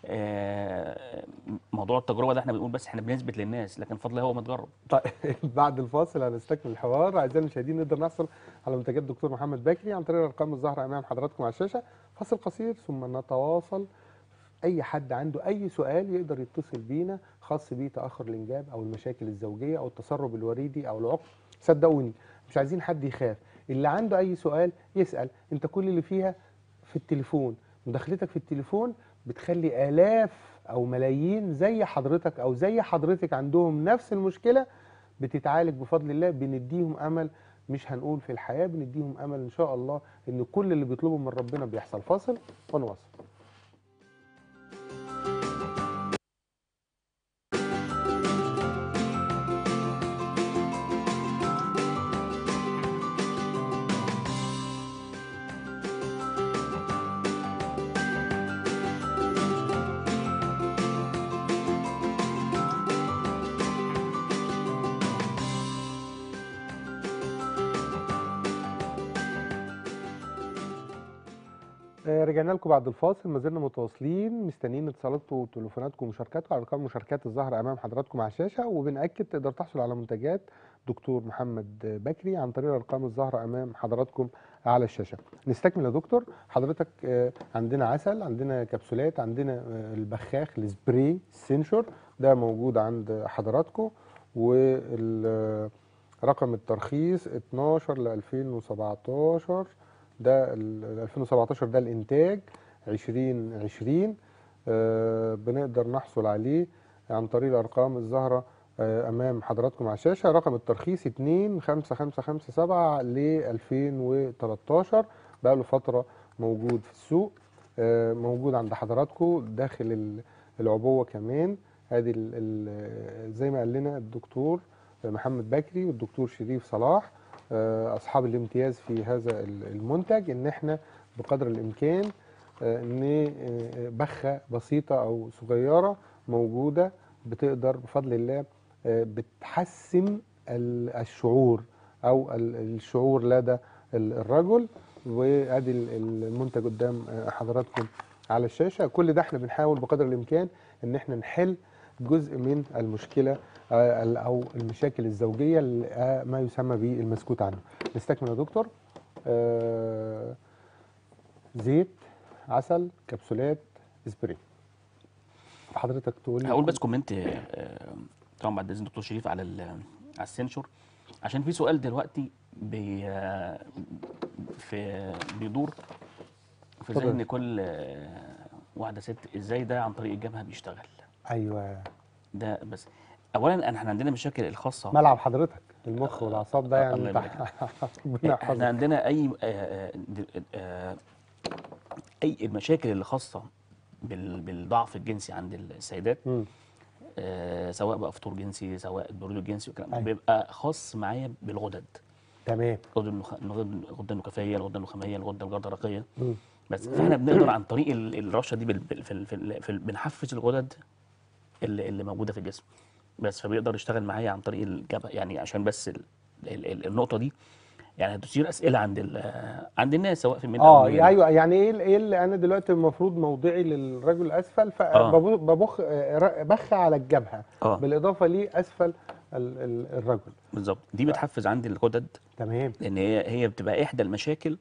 آه، موضوع التجربه ده احنا بنقول بس احنا بنثبت للناس لكن بفضل الله هو متجرب طيب بعد الفاصل هنستكمل الحوار اعزائي المشاهدين نقدر نحصل على منتجات دكتور محمد بكري عن طريق الارقام الظاهره امام حضراتكم على الشاشه فاصل قصير ثم نتواصل اي حد عنده اي سؤال يقدر يتصل بينا خاص بيه تاخر الانجاب او المشاكل الزوجيه او التسرب الوريدي او العقم صدقوني مش عايزين حد يخاف اللي عنده اي سؤال يسال انت كل اللي فيها في التليفون مداخلتك في التليفون بتخلي آلاف أو ملايين زي حضرتك أو زي حضرتك عندهم نفس المشكلة بتتعالج بفضل الله بنديهم أمل مش هنقول في الحياة بنديهم أمل إن شاء الله إن كل اللي بيطلبه من ربنا بيحصل فاصل ونواصل آه، رجعنا لكم بعد الفاصل ما زلنا متواصلين مستنيين اتصالاتكم وتليفوناتكم ومشاركاتكم على ارقام المشاركات الظاهره امام حضراتكم على الشاشه وبناكد تقدر تحصل على منتجات دكتور محمد بكري عن طريق الارقام الظاهره امام حضراتكم على الشاشه. نستكمل يا دكتور حضرتك آه، عندنا عسل عندنا كبسولات عندنا آه، البخاخ السبراي السنشور ده موجود عند حضراتكم ورقم الترخيص 12 ل 2017 ده ال 2017 ده الانتاج 2020 آه، بنقدر نحصل عليه عن طريق الارقام الظاهره آه، امام حضراتكم على الشاشه رقم الترخيص 2 5 5 5 7 ل 2013 بقى له فتره موجود في السوق آه، موجود عند حضراتكم داخل ال- العبوه كمان ادي ال- ال- زي ما قال لنا الدكتور محمد بكري والدكتور شريف صلاح آه، اصحاب الامتياز في هذا ال- المنتج ان احنا بقدر الامكان آه، ان آه، بخه بسيطه او صغيره موجوده بتقدر بفضل الله آه، بتحسن ال- الشعور او ال- الشعور لدى ال- الرجل وادي ال- ال- المنتج قدام آه، حضراتكم على الشاشه كل ده احنا بنحاول بقدر الامكان ان احنا نحل جزء من المشكله آه، ال- او المشاكل الزوجيه اللي- آه، ما يسمى بالمسكوت عنه نستكمل يا دكتور آه، زيت عسل كبسولات سبراي حضرتك تقول لي هقول بس كومنت آه، طبعا بعد اذن دكتور شريف على ال- على السنشور عشان في سؤال دلوقتي بي آه، في بيدور في اتفضل. ذهن كل آه، واحده ست ازاي ده عن طريق الجبهه بيشتغل ايوه ده بس اولا احنا عندنا مشاكل الخاصه ملعب حضرتك المخ والاعصاب ده آه، يعني الله انت يبارك ربنا احنا يحفظك عندنا اي آه، آه، د- آه، اي المشاكل اللي خاصه بال- بالضعف الجنسي عند السيدات مم. آه، سواء بقى فطور جنسي سواء البرود الجنسي والكلام ده أيوة. بيبقى خاص معايا بالغدد تمام الغده النخ- الغدة- الغده النخاميه الغده النخاميه الغده الجدرقيه مم. بس فاحنا بنقدر عن طريق ال- الرشه دي بال- بال- في ال- في ال- في ال- بنحفز الغدد اللي, اللي موجوده في الجسم بس فبيقدر يشتغل معايا عن طريق الجبهه يعني عشان بس ال ال ال النقطه دي يعني هتثير اسئله عند ال- عند الناس سواء في الميل او اه الميل. ايوه يعني ايه ال- ايه اللي انا دلوقتي المفروض موضعي للرجل الاسفل آه. فببخ بخ على الجبهه اه بالاضافه لاسفل ال- ال- الرجل بالظبط دي بتحفز عندي الغدد تمام لان هي هي بتبقى احدى المشاكل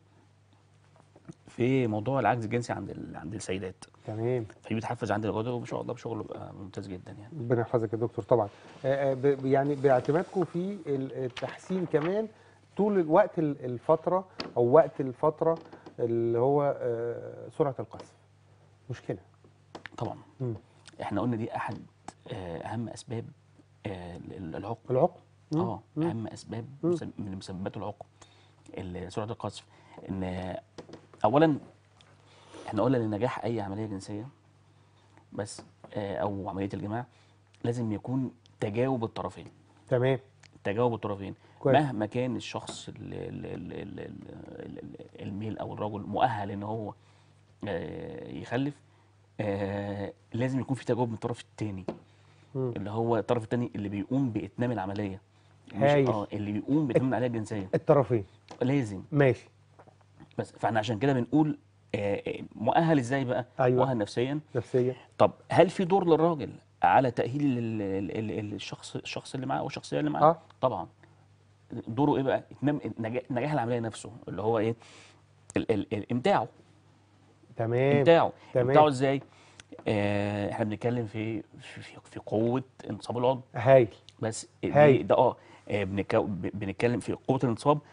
في موضوع العجز الجنسي عند ال- عند السيدات تمام فدي بتحفز عندي الغدد وما شاء الله بشغله بيبقى ممتاز جدا يعني ربنا يحفظك يا دكتور طبعا آه، آه، ب- يعني باعتمادكم في ال- التحسين كمان طول الوقت ال- الفتره او وقت الفتره اللي هو آه، سرعه القذف مشكله طبعا مم. احنا قلنا دي احد آه، اهم اسباب آه، ال- العقم العقم مم. اه مم. اهم اسباب مم. مسب- من مسببات العقم ال- سرعه القذف ان اولا احنا قلنا لنجاح اي عمليه جنسيه بس آه، او عمليه الجماع لازم يكون تجاوب الطرفين تمام تجاوب الطرفين كويس. مهما كان الشخص ال- ال- ال- ال- ال- ال- الميل او الرجل مؤهل ان هو آه، يخلف آه، لازم يكون في تجاوب من الطرف الثاني مم. اللي هو الطرف الثاني اللي بيقوم باتمام العمليه مش هايل. اه اللي بيقوم باتمام العمليه الجنسيه الطرفين لازم ماشي بس فاحنا عشان كده بنقول آه، آه، مؤهل ازاي بقى أيوة. مؤهل نفسيا نفسيا طب هل في دور للراجل على تاهيل ال- ال- ال- الشخص الشخص اللي معاه او الشخصيه اللي معاه اه طبعا دوره ايه بقى اتمام نجاح, نجاح العمليه نفسه اللي هو ايه ال ال ال امتاعه تمام امتاعه تمام. امتاعه ازاي آه احنا بنتكلم في في, في- في قوه انتصاب العضو هايل بس هاي. دي ده اه آه، بنك- ب- بنتكلم في قوه الانتصاب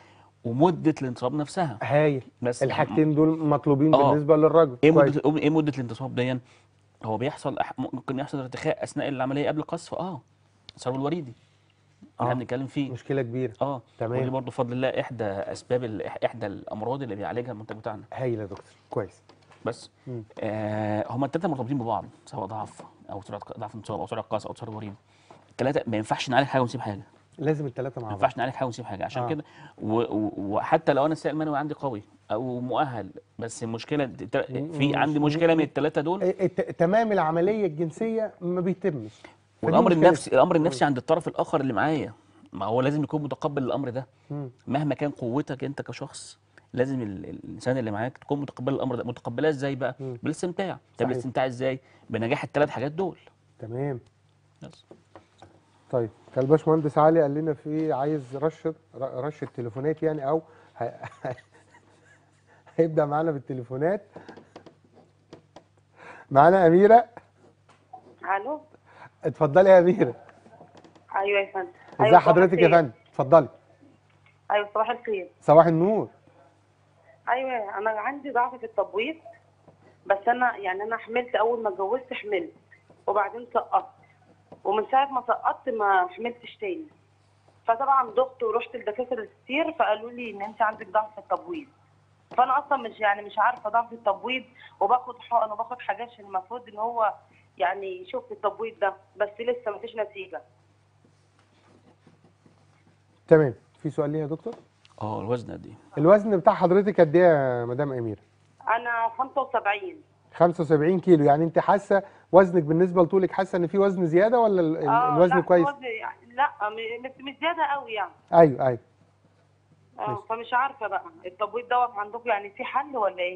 ومده الانتصاب نفسها هايل بس الحاجتين دول مطلوبين آه. بالنسبه للرجل ايه كويس مده ايه مده الانتصاب دي هو بيحصل أح- ممكن يحصل ارتخاء اثناء العمليه قبل القذف اه الثروه الوريدي آه. احنا بنتكلم فيه مشكله كبيره اه تمام. ودي برضه بفضل الله احدى اسباب ال- احدى الامراض اللي بيعالجها المنتج بتاعنا هايل يا دكتور كويس بس مم. آه هم الثلاثه مرتبطين ببعض سواء ضعف او سرعه ق- ضعف انتصاب او سرعه قاس او ثروه وريد الثلاثه ما ينفعش نعالج حاجه ونسيب حاجه لازم الثلاثه مع ما بعض ينفعش نعالج حاجه ونسيب حاجه عشان آه. كده و- و- وحتى لو انا السائل المنوي عندي قوي او مؤهل بس المشكله الت- في مش- عندي مشكله من الثلاثه دول إيه، الت- تمام العمليه الجنسيه ما بيتمش فدي والامر مشكلة. النفسي الامر النفسي عند الطرف الاخر اللي معايا ما هو لازم يكون متقبل الامر ده مم. مهما كان قوتك انت كشخص لازم ال- ال- الانسان اللي معاك تكون متقبل الامر ده متقبلاه ازاي بقى مم. بالاستمتاع طب صحيح. الاستمتاع ازاي بنجاح الثلاث حاجات دول تمام بس طيب كان الباشمهندس علي قال لنا في عايز رشه ر- رشه تليفونات يعني او ه- هيبدا معانا بالتليفونات معانا اميره الو اتفضلي يا اميره ايوه يا فندم ازي أيوة، صباح حضرتك يا الخير. فندم اتفضلي ايوه صباح الخير صباح النور ايوه انا عندي ضعف في التبويض بس انا يعني انا حملت اول ما اتجوزت حملت وبعدين سقطت ومن ساعه ما سقطت ما حملتش تاني فطبعا ضغط ورحت لدكاتره كتير فقالوا لي ان انت عندك ضعف في التبويض فانا اصلا مش يعني مش عارفه ضعف التبويض وباخد حقن وباخد حاجات عشان المفروض ان هو يعني يشوف التبويض ده بس لسه مفيش نتيجه تمام في سؤال ليه يا دكتور اه الوزن قد ايه الوزن بتاع حضرتك قد ايه يا مدام اميره انا 75 75 كيلو يعني انت حاسه وزنك بالنسبه لطولك حاسه ان في وزن زياده ولا ال- ال- آه، الوزن لا، كويس وزن يعني- لا م- مش مش زياده قوي يعني ايوه ايوه اه ماشي. فمش عارفه بقى التبويض دوت عندكم يعني في حل ولا ايه؟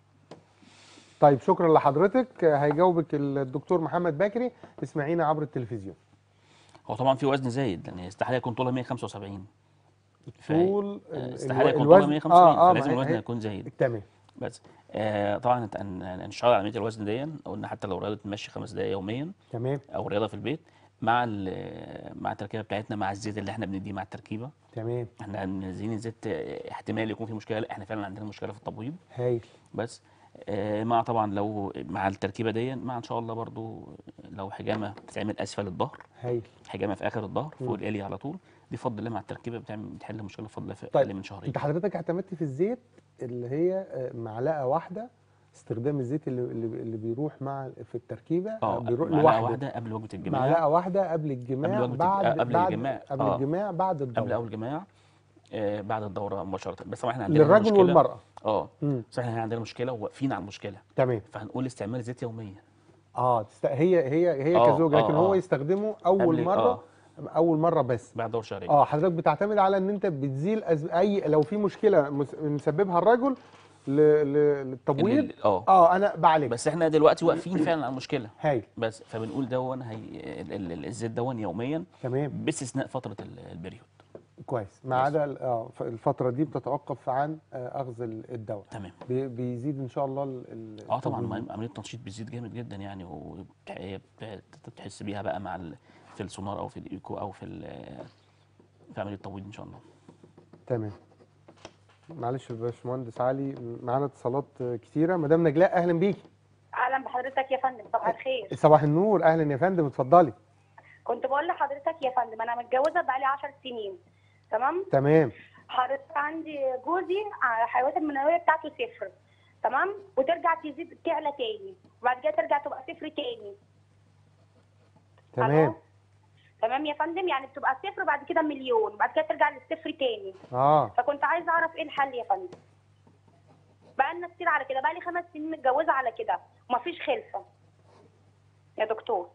طيب شكرا لحضرتك هيجاوبك الدكتور محمد بكري اسمعينا عبر التلفزيون هو طبعا في وزن زايد لان استحاله يكون طولها 175 ف- طول آه، ال- استحاله الو- يكون طولها الوزن- 175 اه اه فلازم ما هي- الوزن هي- يكون زايد تمام بس آه طبعا إنت- ان ان شاء الله عمليه الوزن دي قلنا حتى لو رياضه مشي خمس دقائق يوميا تمام او رياضه في البيت مع ال- مع التركيبه بتاعتنا مع الزيت اللي احنا بنديه مع التركيبه تمام احنا منزلين الزيت آه، احتمال يكون في مشكله لا احنا فعلا عندنا مشكله في التبويض هايل بس آه، مع طبعا لو مع التركيبه دي مع ان شاء الله برضو لو حجامه بتتعمل اسفل الظهر هايل حجامه في اخر الظهر فوق الالي على طول دي بفضل الله مع التركيبه بتعمل بتحل مشكله بفضل الله في طيب، اقل من شهرين انت حضرتك اعتمدت في الزيت اللي هي آه، معلقه واحده استخدام الزيت اللي اللي اللي بيروح مع في التركيبه اه بيروح معلقه لوحده واحده قبل وجبه الجماع معلقه واحده قبل الجماع قبل وجبة الج- بعد آه، قبل بعد الجماع، قبل آه. الجماع بعد الدوره قبل اول جماع آه بعد الدوره مباشره بس طبعا احنا عندنا هنا للرجل مشكلة- والمراه اه امم بس احنا هنا عندنا مشكله وواقفين على المشكله تمام فهنقول استعمال زيت يوميا اه تست... هي هي هي آه، كزوج آه، لكن هو آه. يستخدمه اول قبل- مره آه. اول مره بس بعد دوره شهرين اه حضرتك بتعتمد على ان انت بتزيل أز... اي لو في مشكله مس... مسببها الرجل ل... ل... للتبويض ال- اه اه انا بعالج بس احنا دلوقتي واقفين فعلا على المشكله هايل بس فبنقول دون هي ال- ال- ال- الزيت دون يوميا تمام باستثناء فتره ال- البريود كويس ما عدا ال- اه ف- الفتره دي بتتوقف عن آه، اخذ ال- الدواء تمام بي- بيزيد ان شاء الله ال- ال- اه طبعا التبويض. عم- عمليه التنشيط بتزيد جامد جدا يعني وهي بتحس بيها بقى مع ال- في السونار او في الايكو او في ال- في عمليه التبويض ان شاء الله تمام معلش يا باشمهندس علي معانا اتصالات آه، كتيره مدام نجلاء اهلا بيكي اهلا بحضرتك يا فندم صباح الخير صباح النور اهلا يا فندم اتفضلي كنت بقول لحضرتك يا فندم انا متجوزه بقالي 10 سنين تمام تمام حضرتك عندي جوزي على الحيوانات المنويه بتاعته صفر تمام وترجع تزيد تعلى تاني وبعد كده ترجع تبقى صفر تاني تمام ألو؟ تمام يا فندم يعني بتبقى صفر بعد كده مليون بعد كده ترجع للصفر تاني اه فكنت عايزه اعرف ايه الحل يا فندم بقالنا كتير على كده بقالي خمس سنين متجوزه على كده ومفيش خلفه يا دكتور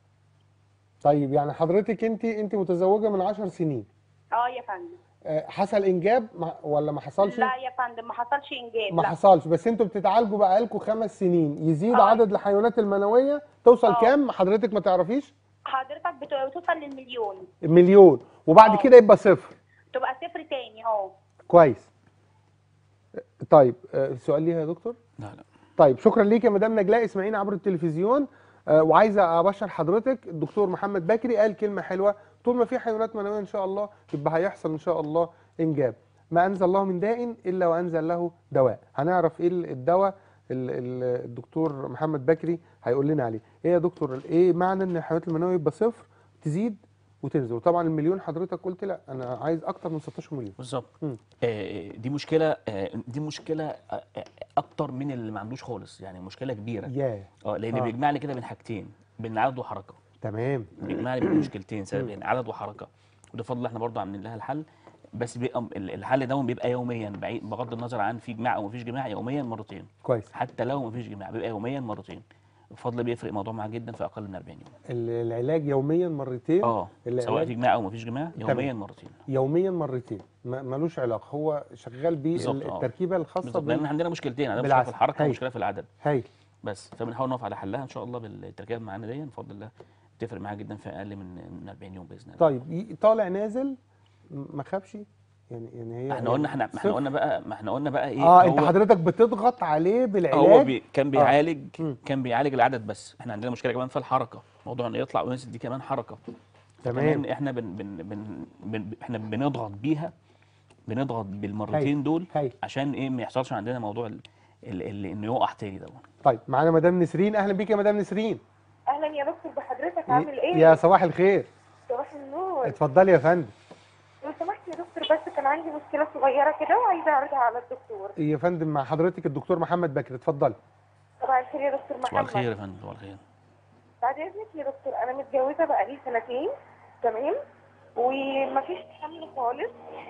طيب يعني حضرتك انت انت متزوجه من 10 سنين اه يا فندم آه، حصل انجاب مع- ولا ما حصلش لا يا فندم ما حصلش انجاب ما لا حصلش بس انتوا بتتعالجوا بقالكم خمس سنين يزيد آه. عدد الحيوانات المنويه توصل آه. كام حضرتك ما تعرفيش حضرتك بت- بتوصل للمليون مليون وبعد آه. كده يبقى صفر تبقى صفر تاني اه كويس طيب آه، سؤال ليها يا دكتور لا لا طيب شكرا ليك يا مدام نجلاء اسمعينا عبر التلفزيون آه، وعايزه ابشر حضرتك الدكتور محمد بكري قال كلمه حلوه طول ما في حيوانات منويه ان شاء الله يبقى هيحصل ان شاء الله انجاب ما انزل الله من داء الا وانزل له دواء هنعرف ايه ال- الدواء ال- ال- الدكتور محمد بكري هيقول لنا عليه ايه يا دكتور ايه معنى ان الحيوانات المنويه يبقى صفر تزيد وتنزل وطبعا المليون حضرتك قلت لا انا عايز اكتر من 16 مليون بالظبط مم. آه، دي مشكله آه، دي مشكله آه، آه، اكتر من اللي ما عندوش خالص يعني مشكله كبيره ياه اه لان آه. بيجمع لي كده بين حاجتين بين عدد وحركه تمام بيجمع لي بين مشكلتين سببين عدد وحركه وده فضل احنا برضو عاملين لها الحل بس بيبقى ال- الحل ده بيبقى يوميا بعيد بغض النظر عن في جماع او مفيش جماع يوميا مرتين كويس حتى لو مفيش جماع بيبقى يوميا مرتين الفضل بيفرق الموضوع معاك جدا في اقل من 40 يوم ال- العلاج يوميا مرتين اه العلاج- سواء في جماع او مفيش جماع تمام. يوميا مرتين يوميا مرتين ما- ملوش علاقه هو شغال بالظبط، آه. بالتركيبه الخاصه بالظبط لان بال... عندنا مشكلتين عندنا مشكله بالعسل. في الحركه هاي. ومشكله في العدد هايل بس فبنحاول نقف على حلها ان شاء الله بالتركيبه معانا دي بفضل الله تفرق معاك جدا في اقل من من 40 يوم باذن الله طيب ي- طالع نازل م- ما خافش يعني يعني هي احنا قلنا احنا ما صفر. احنا قلنا بقى ما احنا قلنا بقى ايه اه انت هو- حضرتك بتضغط عليه بالعلاج هو بي كان بيعالج مم. كان بيعالج العدد بس احنا عندنا مشكله كمان في الحركه موضوع انه يطلع وينزل دي كمان حركه تمام كمان احنا بن بن بن بن احنا بنضغط بيها بنضغط بالمرتين دول هايل عشان ايه ما يحصلش عندنا موضوع ال- ال- ال- انه يقع تاني ده طيب معانا مدام نسرين اهلا بيك يا مدام نسرين اهلا يا دكتور بحضرتك عامل ايه؟ يا صباح الخير صباح النور اتفضلي يا فندم لو سمحت يا دكتور بس كان عندي مشكله صغيره كده وعايزه اعرضها على الدكتور يا فندم مع حضرتك الدكتور محمد بكر اتفضلي طبعا الخير يا دكتور صباح محمد الخير يا فندم صباح الخير بعد اذنك يا دكتور انا متجوزه بقالي سنتين تمام ومفيش حمل خالص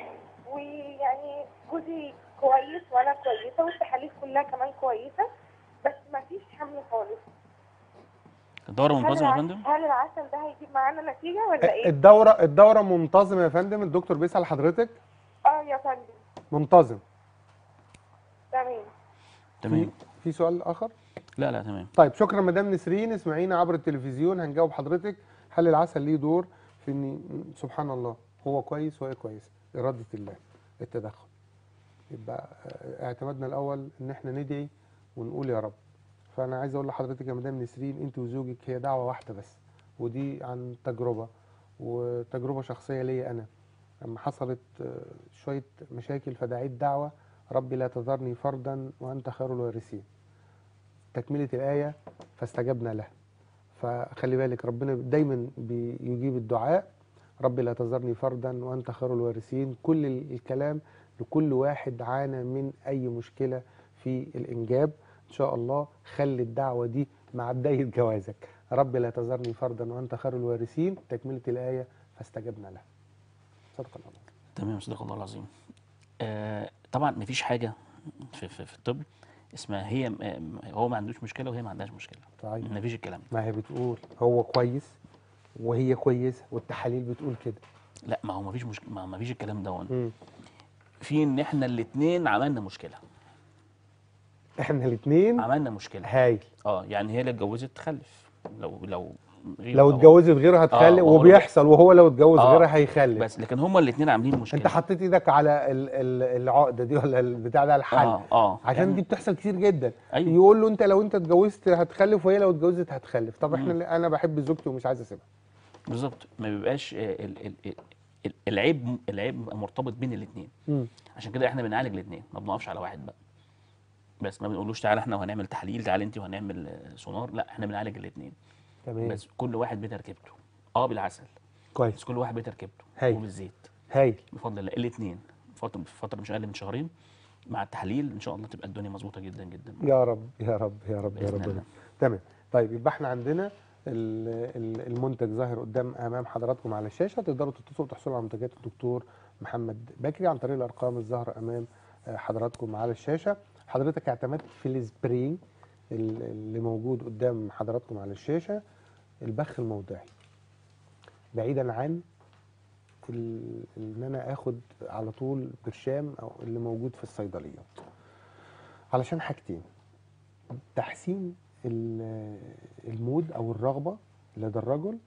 ويعني جوزي كويس وانا كويسه والتحاليل كلها كمان كويسه بس مفيش حمل خالص الدوره هل منتظمه يا الع- فندم هل العسل ده هيجيب معانا نتيجه ولا ايه؟ الدوره الدوره منتظمه يا فندم الدكتور بيسال حضرتك اه يا فندم منتظم تمام تمام في, في سؤال اخر لا لا تمام طيب شكرا مدام نسرين اسمعينا عبر التلفزيون هنجاوب حضرتك هل العسل ليه دور في ان سبحان الله هو كويس وهي كويسه اراده الله التدخل يبقى آه، اعتمادنا الاول ان احنا ندعي ونقول يا رب فانا عايز اقول لحضرتك يا مدام نسرين انت وزوجك هي دعوه واحده بس ودي عن تجربه وتجربه شخصيه ليا انا لما حصلت آه، شويه مشاكل فدعيت دعوه ربي لا تذرني فردا وانت خير الوارثين تكمله الايه فاستجبنا له فخلي بالك ربنا دايما بيجيب الدعاء ربي لا تذرني فردا وانت خير الوارثين كل ال- الكلام لكل واحد عانى من اي مشكله في الانجاب ان شاء الله خلي الدعوه دي مع بدايه جوازك ربي لا تذرني فردا وانت خير الوارثين تكمله الايه فاستجبنا له صدق الله العظيم. تمام صدق الله العظيم آه طبعا مفيش حاجه في, في, في الطب اسمها هي م- هو ما عندوش مشكله وهي ما عندهاش مشكله طيب مفيش الكلام ده ما هي بتقول هو كويس وهي كويسه والتحاليل بتقول كده لا ما هو مفيش مشكله ما مفيش الكلام ده مم. في ان احنا الاثنين عملنا مشكله احنا الاثنين عملنا مشكله هايل اه يعني هي اللي اتجوزت تخلف لو لو غير لو أو- اتجوزت غيرها هتخلف وهو لو- وبيحصل وهو لو اتجوز آه، غيرها هيخلف بس لكن هما الاثنين عاملين مشكله انت حطيت ايدك على ال- ال- العقده دي ولا البتاع ده الحل اه اه عشان يعني دي بتحصل كتير جدا أيوة. يقول له انت لو انت اتجوزت هتخلف وهي لو اتجوزت هتخلف طب احنا مم. انا بحب زوجتي ومش عايز اسيبها بالظبط ما بيبقاش آه، ال- ال- ال- العيب العيب بيبقى مرتبط بين الاثنين مم. عشان كده احنا بنعالج الاثنين ما بنقفش على واحد بقى بس ما بنقولوش تعالى احنا وهنعمل تحليل تعالى انت وهنعمل آه، سونار لا احنا بنعالج الاثنين تمام بس كل واحد بتركيبته اه بالعسل كويس بس كل واحد بتركيبته هايل. وبالزيت هايل بفضل الله الاثنين فتره في فتره مش اقل من شهرين مع التحليل ان شاء الله تبقى الدنيا مظبوطه جدا جدا يا رب يا رب يا رب يا بإذن رب الله. تمام طيب يبقى احنا عندنا ال- ال- المنتج ظاهر قدام امام حضراتكم على الشاشه تقدروا تتصلوا وتحصلوا على منتجات الدكتور محمد بكري عن طريق الارقام الظاهره امام آه، حضراتكم على الشاشه حضرتك اعتمدت في السبراي ال- اللي موجود قدام حضراتكم على الشاشه البخ الموضعي بعيدا عن ال- ان انا اخد على طول برشام او اللي موجود في الصيدليات علشان حاجتين تحسين ال- المود او الرغبه لدى الرجل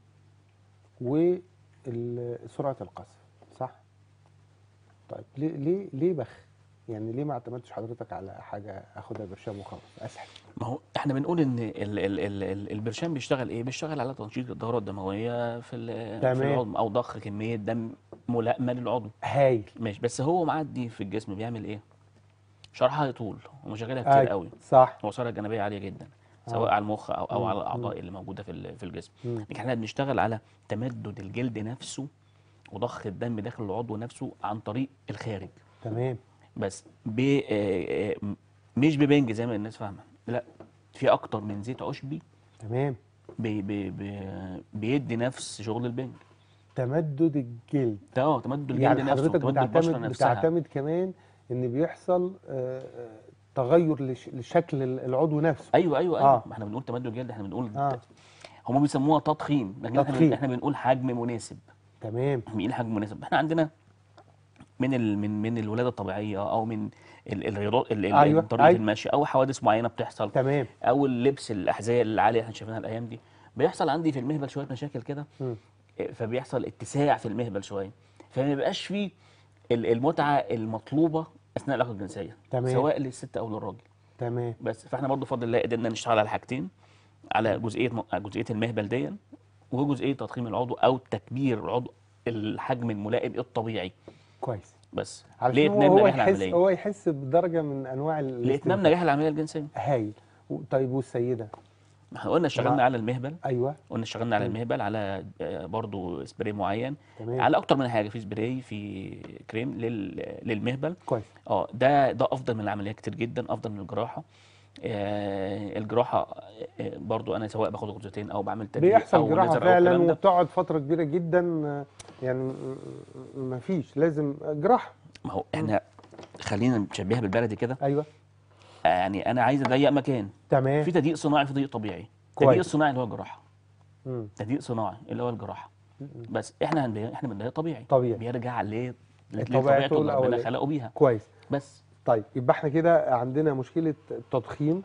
وسرعه القذف صح طيب ليه ليه ليه بخ يعني ليه ما اعتمدتش حضرتك على حاجه اخدها برشام وخلاص اسهل ما هو احنا بنقول ان ال ال ال ال البرشام بيشتغل ايه بيشتغل على تنشيط الدوره الدمويه في ال- في تمام. العظم او ضخ كميه دم ملائمه للعضو هايل ماشي بس هو معدي في الجسم بيعمل ايه شرحها يطول ومشاكلها كتير أيوة. قوي صح وآثارها الجانبيه عاليه جدا سواء آه. على المخ او او مم. على الاعضاء اللي موجوده في ال- في الجسم مم. لكن احنا بنشتغل على تمدد الجلد نفسه وضخ الدم داخل العضو نفسه عن طريق الخارج تمام بس ب آه، آه، م- مش ببنج زي ما الناس فاهمه لا في اكتر من زيت عشبي تمام بي بي بي بيدي نفس شغل البنج تمدد الجلد ده اه تمدد الجلد يعني نفسه حضرتك تمدد البشره بتعتمد نفسها بتعتمد كمان ان بيحصل آه، آه، تغير لش- لشكل ال- العضو نفسه ايوه ايوه ايوه آه. ما احنا بنقول تمدد الجلد احنا بنقول اه هم بيسموها تضخيم لكن احنا تضخيم. بن- احنا بنقول حجم مناسب تمام بنقول حجم مناسب احنا عندنا من ال من من الولاده الطبيعيه او من ال- الرياضات ال- ال- أيوة، طريقه أيوة. المشي او حوادث معينه بتحصل تمام او اللبس الاحذيه العاليه احنا شايفينها الايام دي بيحصل عندي في المهبل شويه مشاكل كده مم. إيه، فبيحصل اتساع في المهبل شويه فما بيبقاش فيه ال- المتعه المطلوبه اثناء العلاقه الجنسيه تمام. سواء للست او للراجل تمام بس فاحنا برضه بفضل الله قدرنا نشتغل على حاجتين على جزئيه م- جزئيه المهبل دي وجزئيه تضخيم العضو او تكبير العضو الحجم الملائم الطبيعي كويس بس علشان هو لاتمام هو نجاح يحس العمليه هو يحس بدرجه من انواع ال- لاتمام الاستمتاع. نجاح العمليه الجنسيه هايل و- طيب والسيده ما احنا قلنا اشتغلنا مع- على المهبل ايوه قلنا اشتغلنا على مم. المهبل على آه، برضو سبراي معين تمام على اكتر من حاجه في سبراي في كريم لل... للمهبل كويس اه ده ده افضل من العمليه كتير جدا افضل من الجراحه آه الجراحه آه برضو انا سواء باخد غرزتين او بعمل تدليك بيحصل او جراحه ليزر او فعلا الكلام ده وبتقعد فتره كبيره جدا آه، يعني ما فيش لازم جراحه ما هو احنا خلينا نشبهها بالبلدي كده ايوه آه، يعني انا عايز اضيق مكان تمام في تضييق صناعي في تضييق طبيعي كويس. التضييق الصناعي اللي هو الجراحه مم. تضييق صناعي اللي هو الجراحه مم. بس احنا هنضيق احنا بنضيق طبيعي طبيعي. بيرجع ل لطبيعته لطبيعته اللي ربنا الأولية. خلقه بيها كويس بس طيب يبقى احنا كده عندنا مشكله التضخيم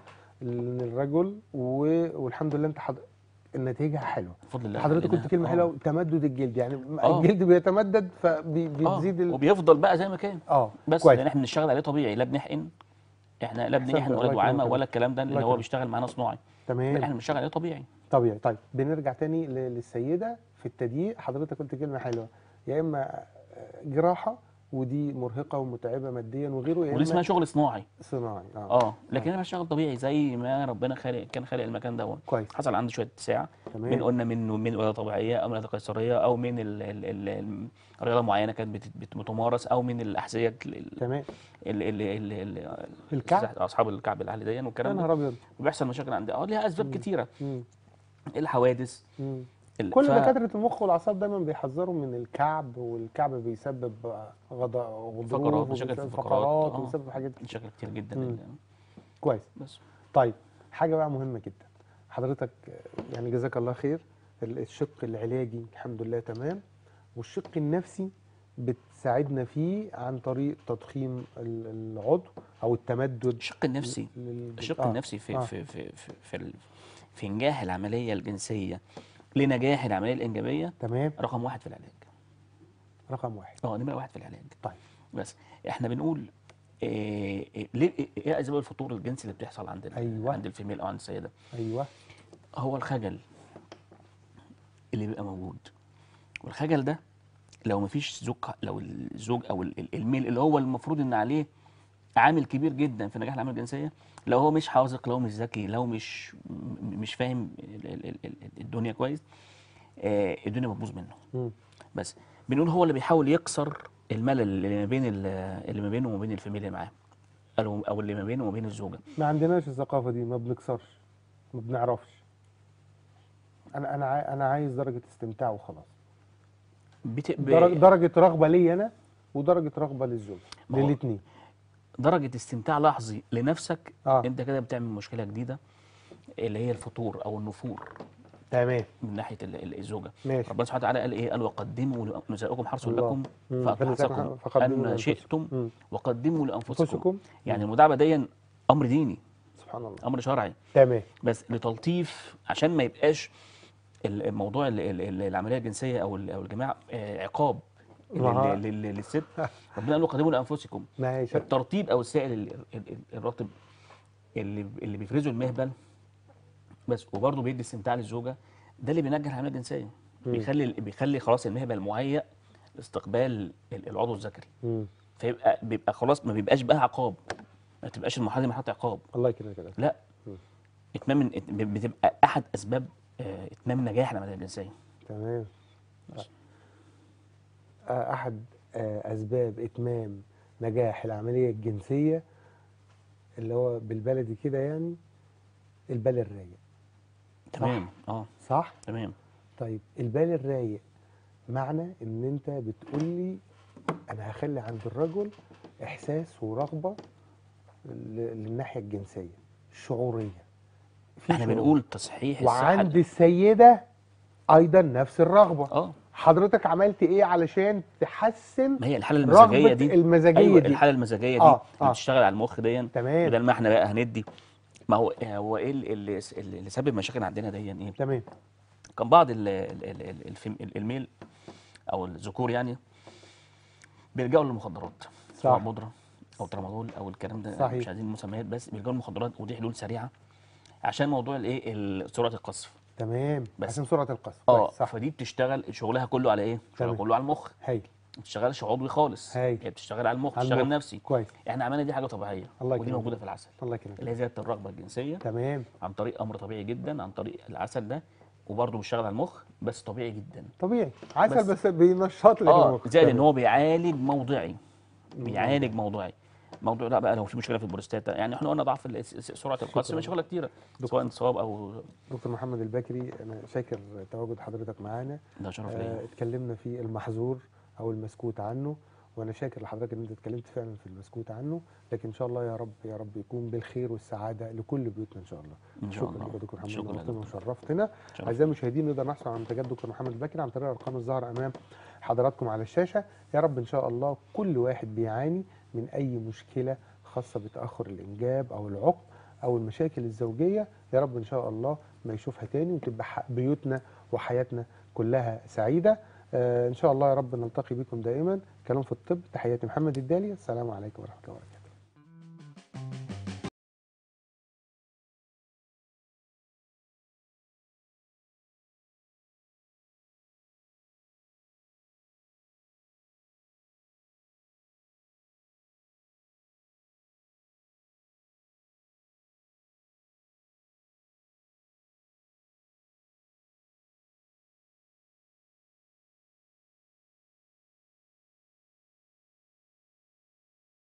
للرجل و- والحمد لله انت حض... النتيجه حلوه بفضل الله حضرتك قلت لأنها- كلمه آه. حلوه تمدد الجلد يعني آه. الجلد بيتمدد اه فبيزيد ال... وبيفضل بقى زي ما كان اه بس كويس لان احنا بنشتغل عليه طبيعي لا بنحقن احنا لا أحسنت، بنحقن الله ولاد يكرمك وعامه يا ولا دكتور. الكلام ده اللي الله هو يكرمك. بيشتغل معانا صناعي لا تمام احنا بنشتغل عليه طبيعي طبيعي طيب بنرجع تاني ل- للسيده في التضييق حضرتك قلت كلمه حلوه يا اما جراحه ودي مرهقه ومتعبه ماديا وغيره يا ودي اسمها اما شغل صناعي صناعي اه اه لكن انا بشتغل طبيعي زي ما ربنا خالق كان خالق المكان ده كويس حصل عندي شويه اتساع من تمام قلنا من من ولاده طبيعيه او من ولاده قيصريه او من ال ال ال ال رياضه معينه كانت بت- بت- بتمارس او من الاحذيه ال- ال- تمام ال- ال- ال- ال- الكعب اصحاب الكعب العالي دي يا والكلام ده نهار ابيض وبيحصل مشاكل عندي اه ليها اسباب مم. كتيره مم. الحوادث مم. ال- كل ف- دكاتره المخ والاعصاب دايما بيحذروا من الكعب والكعب بيسبب غضا غضروف فقرات، مشاكل في وبيسبب الفقرات، فقرات آه. وبيسبب حاجات كتير. مشاكل كتير جدا مم. ال- كويس بس طيب حاجه بقى مهمه جدا حضرتك آه، يعني جزاك الله خير ال- الشق العلاجي الحمد لله تمام والشق النفسي بتساعدنا فيه عن طريق تضخيم ال- العضو او التمدد الشق النفسي لل- الشق آه، النفسي في آه. في في في في, ال- في انجاح العمليه الجنسيه لنجاح العمليه الانجابيه تمام رقم واحد في العلاج رقم واحد اه نمره واحد في العلاج طيب بس احنا بنقول إيه إيه ليه إيه- ايه اسباب الفتور الجنسي اللي بتحصل عند ال- أيوة. عند الفيميل او عند السيده ايوه هو الخجل اللي بيبقى موجود والخجل ده لو مفيش زوج لو الزوج او ال- ال- الميل اللي هو المفروض ان عليه عامل كبير جدا في نجاح العمليه الجنسيه لو هو مش حاذق لو مش ذكي لو مش م- مش فاهم ال- ال- ال- ال- الدنيا كويس آه، الدنيا بتبوظ منه مم. بس بنقول هو اللي بيحاول يكسر الملل اللي ما بين ال- اللي ما بينه وما بين الفيميل اللي معاه او أو اللي ما بينه وما بين الزوجه ما عندناش الثقافه دي ما بنكسرش ما بنعرفش انا انا عاي- انا عايز درجه استمتاع وخلاص بت... ب... درجه درجه رغبه لي انا ودرجه رغبه للزوج ما هو- للاثنين درجه استمتاع لحظي لنفسك اه انت كده بتعمل مشكله جديده اللي هي الفتور او النفور تمام من ناحيه ال- ال- الزوجه ماشي ربنا سبحانه وتعالى قال ايه قال وقدموا لنسائكم حرث الله. لكم مم. فأتوا فلذلك حرثكم فقدموا ان لأنفسكم. شئتم مم. وقدموا لانفسكم انفسكم يعني المداعبه دي امر ديني سبحان الله امر شرعي تمام بس لتلطيف عشان ما يبقاش ال- الموضوع ال- ال- ال- العمليه الجنسيه او ال- او الجماع آه، عقاب آه. لل- لل- للست ربنا قال له قدموا لانفسكم ما هي شا- الترطيب او السائل ال- ال- ال- الرطب اللي اللي بيفرزه المهبل بس وبرضه بيدي استمتاع للزوجه ده اللي بينجح العمليه الجنسيه مم. بيخلي بيخلي خلاص المهبل مهيأ لاستقبال ال- العضو الذكري مم. فيبقى بيبقى خلاص ما بيبقاش بقى عقاب ما تبقاش المرحله دي مرحله عقاب الله يكرمك يا دكتور. لا مم. اتمام الت- بتبقى احد اسباب آه، اتمام نجاح العمليه الجنسيه تمام آه، احد آه، اسباب اتمام نجاح العمليه الجنسيه اللي هو بالبلدي كده يعني البال الرايق تمام اه صح تمام طيب البال الرايق معنى ان انت بتقول لي انا هخلي عند الرجل احساس ورغبه ل- للناحيه الجنسيه الشعوريه في احنا شعور. بنقول تصحيح الصحه وعند السيده ايضا نفس الرغبه اه حضرتك عملت ايه علشان تحسن ما هي الحاله المزاجيه رغبه دي المزاجيه ايوه دي الحاله المزاجيه دي آه، اللي آه. بتشتغل على المخ دي تمام بدل ما احنا بقى هندي ما هو هو ايه اللي, اللي اللي سبب مشاكل عندنا دي ايه تمام كان بعض ال ال ال ال الفيم الميل او الذكور يعني بيلجأوا للمخدرات سواء صح. بودره او ترامادول او الكلام ده صحيح. مش عايزين مسميات بس بيلجأوا للمخدرات ودي حلول سريعه عشان موضوع الايه ال- سرعه القذف تمام بس. عشان سرعه القصف اه كويس، صح فدي بتشتغل شغلها كله على ايه؟ شغلها تمام. كله على المخ هايل ما بتشتغلش عضوي خالص هايل. هي بتشتغل على المخ على بتشتغل المخ. نفسي كويس احنا عملنا دي حاجه طبيعيه الله ودي يكرمك. موجوده في العسل الله يكرمك اللي هي زياده الرغبه الجنسيه تمام عن طريق امر طبيعي جدا عن طريق العسل ده وبرضه بيشتغل على المخ بس طبيعي جدا طبيعي عسل بس- بس, بينشط لك اه المخ. زائد ان تمام. هو بيعالج موضعي بيعالج موضوعي موضوع لا بقى لو في مشكله في البروستاتا يعني احنا قلنا ضعف ال- س- س- سرعه القذف شكراً. مشكله كتيره سواء انتصاب او دكتور محمد البكري انا شاكر تواجد حضرتك معانا ده شرف آه ليا اتكلمنا في المحظور او المسكوت عنه وانا شاكر لحضرتك ان انت اتكلمت فعلا في المسكوت عنه لكن ان شاء الله يا رب يا رب يكون بالخير والسعاده لكل بيوتنا ان شاء الله ان شاء شكرا الله لك يا دكتور محمد شكرا يا نورتنا دكتور. وشرفتنا شرف. اعزائي المشاهدين نقدر نحصل على منتجات دكتور محمد البكري عن طريق الارقام الظاهره امام حضراتكم على الشاشه يا رب ان شاء الله كل واحد بيعاني من اي مشكله خاصه بتاخر الانجاب او العقم او المشاكل الزوجيه يا رب ان شاء الله ما يشوفها تاني وتبقى ح- بيوتنا وحياتنا كلها سعيده آه ان شاء الله يا رب نلتقي بكم دائما كلام في الطب تحياتي محمد الدالي السلام عليكم ورحمه الله وبركاته